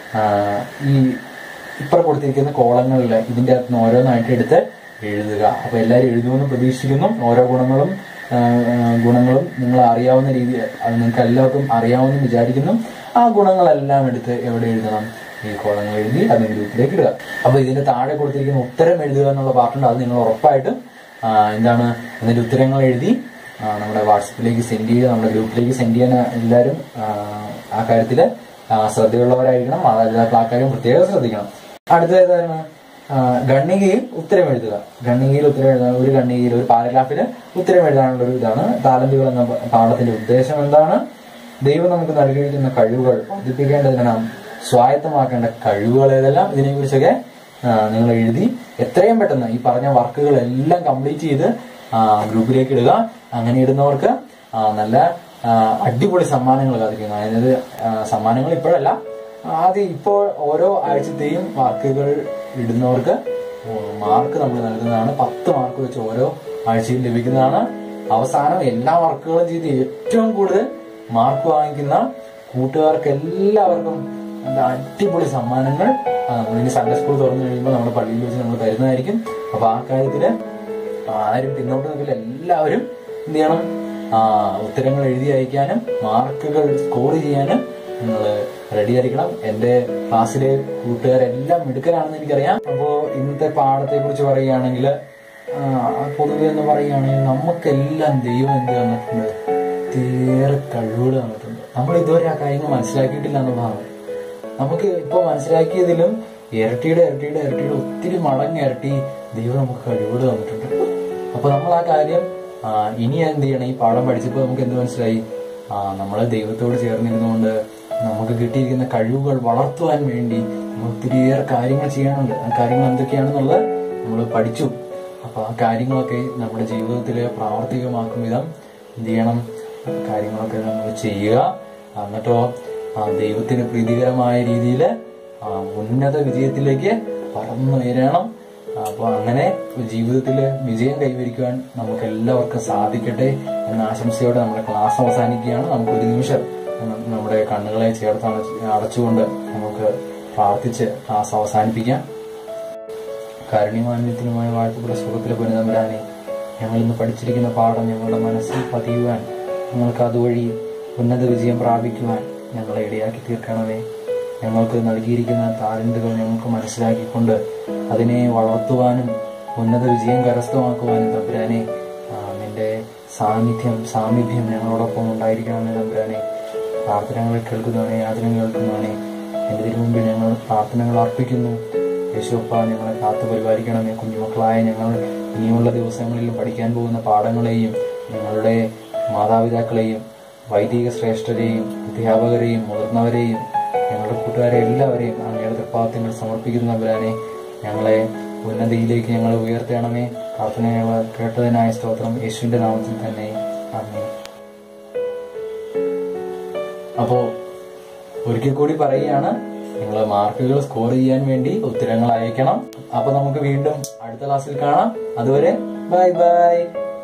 ഈ ഇപ്പുറം കൊടുത്തിരിക്കുന്ന കോളങ്ങളിൽ ഇതിന്റെ അകത്ത് നിന്ന് ഓരോന്നായിട്ട് എടുത്ത് എഴുതുക അപ്പൊ എല്ലാവരും എഴുതുമെന്ന് പ്രതീക്ഷിക്കുന്നു ഓരോ ഗുണങ്ങളും ആ, ആ, ഗുണങ്ങളും നിങ്ങൾ അറിയാവുന്ന രീതിയിൽ അത് നിങ്ങൾക്ക് എല്ലാവർക്കും അറിയാവുമെന്ന് വിചാരിക്കുന്നു ആ ഗുണങ്ങളെല്ലാം എടുത്ത് എവിടെ എഴുതണം ഈ കോളങ്ങൾ എഴുതി അത് ഗ്രൂപ്പിലേക്ക് ഇടുക അപ്പൊ ഇതിന്റെ താഴെ കൊടുത്തിരിക്കുന്ന ഉത്തരം എഴുതുക എന്നുള്ള പാർട്ടുണ്ട് അത് നിങ്ങൾ ഉറപ്പായിട്ടും ആ, എന്താണ് അതിന്റെ ഉത്തരങ്ങൾ എഴുതി ആ, നമ്മുടെ വാട്സപ്പിലേക്ക് സെൻഡ് ചെയ്യുക നമ്മുടെ ഗ്രൂപ്പിലേക്ക് സെൻഡ് ചെയ്യാൻ എല്ലാവരും ആ, ആ കാര്യത്തിൽ ശ്രദ്ധയുള്ളവരായിരിക്കണം മാതാപിതാക്കൾ ആ കാര്യം പ്രത്യേകം ശ്രദ്ധിക്കണം അടുത്തതാണ് ഗണ്ണികയിൽ ഉത്തരം എഴുതുക ഗണ്ണികയിൽ ഉത്തരം എഴുതാൻ ഒരു ഗണ്ണികയിൽ ഒരു പാരഗ്രാഫിൽ ഉത്തരം എഴുതാനുള്ള ഒരു ഇതാണ് താലന്തുകൾ എന്ന പാഠത്തിന്റെ ഉദ്ദേശം എന്താണ് ദൈവം നമുക്ക് നൽകിയിരിക്കുന്ന കഴിവുകൾ വർദ്ധിപ്പിക്കേണ്ടതിന് നാം സ്വായത്തമാക്കേണ്ട കഴിവുകൾ ഏതെല്ലാം ഇതിനെക്കുറിച്ചൊക്കെ ആ, നിങ്ങൾ എഴുതി എത്രയും പെട്ടെന്ന് ഈ പറഞ്ഞ വർക്കുകളെല്ലാം കംപ്ലീറ്റ് ചെയ്ത് ആ, ഗ്രൂപ്പിലേക്ക് ഇടുക അങ്ങനെ ഇടുന്നവർക്ക് ആ, നല്ല ആ, അടിപൊളി സമ്മാനങ്ങൾ കാത്തിരിക്കുന്നു അതായത് ആ, സമ്മാനങ്ങൾ ഇപ്പോഴല്ല ആദ്യം ഇപ്പോൾ ഓരോ ആഴ്ചത്തെയും വർക്കുകൾ ഇടുന്നവർക്ക് മാർക്ക് നമ്മൾ നൽകുന്നതാണ് പത്ത് മാർക്ക് വെച്ച് ഓരോ ആഴ്ചയും ലഭിക്കുന്നതാണ് അവസാനം എല്ലാ വർക്കുകളും ചെയ്ത് ഏറ്റവും കൂടുതൽ മാർക്ക് വാങ്ങിക്കുന്ന കൂട്ടുകാർക്ക് എല്ലാവർക്കും നല്ല അടിപൊളി സമ്മാനങ്ങൾ ആ, നമ്മളിനി സൺഡേ സ്കൂൾ തുറന്നു കഴിയുമ്പോൾ നമ്മുടെ പള്ളിയിൽ വെച്ച് നമ്മൾ തരുന്നതായിരിക്കും അപ്പൊ ആ കാര്യത്തില് ആരും പിന്നോട്ട് നിൽക്കില്ല എല്ലാവരും എന്ത് ചെയ്യണം ആ, ഉത്തരങ്ങൾ എഴുതി അയക്കാനും മാർക്കുകൾ സ്കോർ ചെയ്യാനും നിങ്ങൾ റെഡി ആയിരിക്കണം എന്റെ ക്ലാസ്സിലെ കൂട്ടുകാരെല്ലാം മിടുക്കരാണെന്ന് എനിക്കറിയാം അപ്പോ ഇന്നത്തെ പാഠത്തെ കുറിച്ച് പറയുകയാണെങ്കിൽ പൊതുവെ എന്ന് പറയുകയാണെങ്കിൽ നമുക്കെല്ലാം ദൈവം എന്ത് തന്നിട്ടുണ്ട് തീരെ കഴിവുകൾ തന്നിട്ടുണ്ട് നമ്മൾ ഇതുവരെ ആ കാര്യങ്ങൾ മനസ്സിലാക്കിയിട്ടില്ല എന്നുള്ളതാണ് നമുക്ക് ഇപ്പൊ മനസ്സിലാക്കിയതിലും ഇരട്ടിയുടെ ഇരട്ടിയുടെ ഇരട്ടിയുടെ ഒത്തിരി മടങ്ങ് ഇരട്ടി ദൈവം നമുക്ക് കഴിവുകൾ തന്നിട്ടുണ്ട് അപ്പൊ നമ്മൾ ആ കാര്യം ആ, ഇനി എന്ത് ചെയ്യണം ഈ പാഠം പഠിച്ചപ്പോൾ നമുക്ക് എന്ത് മനസ്സിലായി ആ നമ്മൾ ദൈവത്തോട് ചേർന്നിരുന്നുകൊണ്ട് നമുക്ക് കിട്ടിയിരിക്കുന്ന കഴിവുകൾ വളർത്തുവാൻ വേണ്ടി നമ്മൾ ഒത്തിരിയേറെ കാര്യങ്ങൾ ചെയ്യാനുണ്ട് ആ കാര്യങ്ങൾ എന്തൊക്കെയാണെന്നുള്ളത് നമ്മൾ പഠിച്ചു അപ്പൊ ആ കാര്യങ്ങളൊക്കെ നമ്മുടെ ജീവിതത്തിൽ പ്രാവർത്തികമാക്കും വിധം എന്ത് ചെയ്യണം ആ കാര്യങ്ങളൊക്കെ നമ്മൾ ചെയ്യുക എന്നിട്ടോ ആ ദൈവത്തിന് പ്രീതികരമായ രീതിയിൽ ഉന്നത വിജയത്തിലേക്ക് പറന്നുയരണം അപ്പൊ അങ്ങനെ ജീവിതത്തിൽ വിജയം കൈവരിക്കുവാൻ നമുക്ക് എല്ലാവർക്കും സാധിക്കട്ടെ എന്ന ആശംസയോടെ നമ്മുടെ ക്ലാസ് അവസാനിക്കുകയാണ് നമുക്ക് ഒരു നിമിഷം ന- നമ്മുടെ കണ്ണുകളെ ചേർത്ത് അടച്ച് അടച്ചുകൊണ്ട് നമുക്ക് പ്രാർത്ഥിച്ച് ക്ലാസ് അവസാനിപ്പിക്കാം കാരുണ്യമാന്യത്തിനുമായ വാഴ്ത്തുള്ള സുഖത്തിലെ പുനതമ്പരാനെ ഞങ്ങൾ ഇന്ന് പഠിച്ചിരിക്കുന്ന പാഠം ഞങ്ങളുടെ മനസ്സിൽ പതിയുവാൻ ഞങ്ങൾക്ക് അതുവഴി ഉന്നത വിജയം പ്രാപിക്കുവാൻ ഞങ്ങളെ ഇടയാക്കി തീർക്കണമേ ഞങ്ങൾക്ക് നൽകിയിരിക്കുന്ന താരന്തുകൾ ഞങ്ങൾക്ക് മനസ്സിലാക്കിക്കൊണ്ട് അതിനെ വളർത്തുവാനും ഉന്നത വിജയം കരസ്ഥമാക്കുവാനും തമ്പുരാനെ ആ, നിന്റെ സാന്നിധ്യം സാമീപ്യം ഞങ്ങളോടൊപ്പം ഉണ്ടായിരിക്കണമെന്ന് തമ്പുരാനെ പ്രാർത്ഥനകൾ കേൾക്കുന്നവനെ യാതന കേൾക്കുന്നവനെ എന്റെ തിരുമുമ്പിൽ ഞങ്ങൾ പ്രാർത്ഥനകൾ അർപ്പിക്കുന്നു യേശുപ്പ ഞങ്ങളെ കാത്തു പരിപാലിക്കണമേ കുഞ്ഞുമക്കളായ ഞങ്ങൾ ഇനിയുള്ള ദിവസങ്ങളിൽ പഠിക്കാൻ പോകുന്ന പാഠങ്ങളെയും ഞങ്ങളുടെ മാതാപിതാക്കളെയും വൈദിക ശ്രേഷ്ഠരെയും അധ്യാപകരെയും മുതിർന്നവരെയും ഞങ്ങളുടെ കൂട്ടുകാരെ എല്ലാവരെയും അങ്ങയുടെ തൃപ്പാദത്തിൽ സമർപ്പിക്കുന്ന നമ്പരാനെ ഞങ്ങളെ ഉന്നതിയിലേക്ക് ഞങ്ങളെ ഉയർത്തണമേ പ്രാർത്ഥന ഞങ്ങൾ കേട്ടതിനായ സ്തോത്രം യേശുവിന്റെ നാമത്തിൽ തന്നെ അമ്മേ അപ്പോ ഒരിക്കൽ കൂടി പറയുകയാണ് നിങ്ങൾ മാർക്കുകൾ സ്കോർ ചെയ്യാൻ വേണ്ടി ഉത്തരങ്ങൾ അയക്കണം അപ്പൊ നമുക്ക് വീണ്ടും അടുത്ത ക്ലാസ്സിൽ കാണാം അതുവരെ ബൈ ബൈ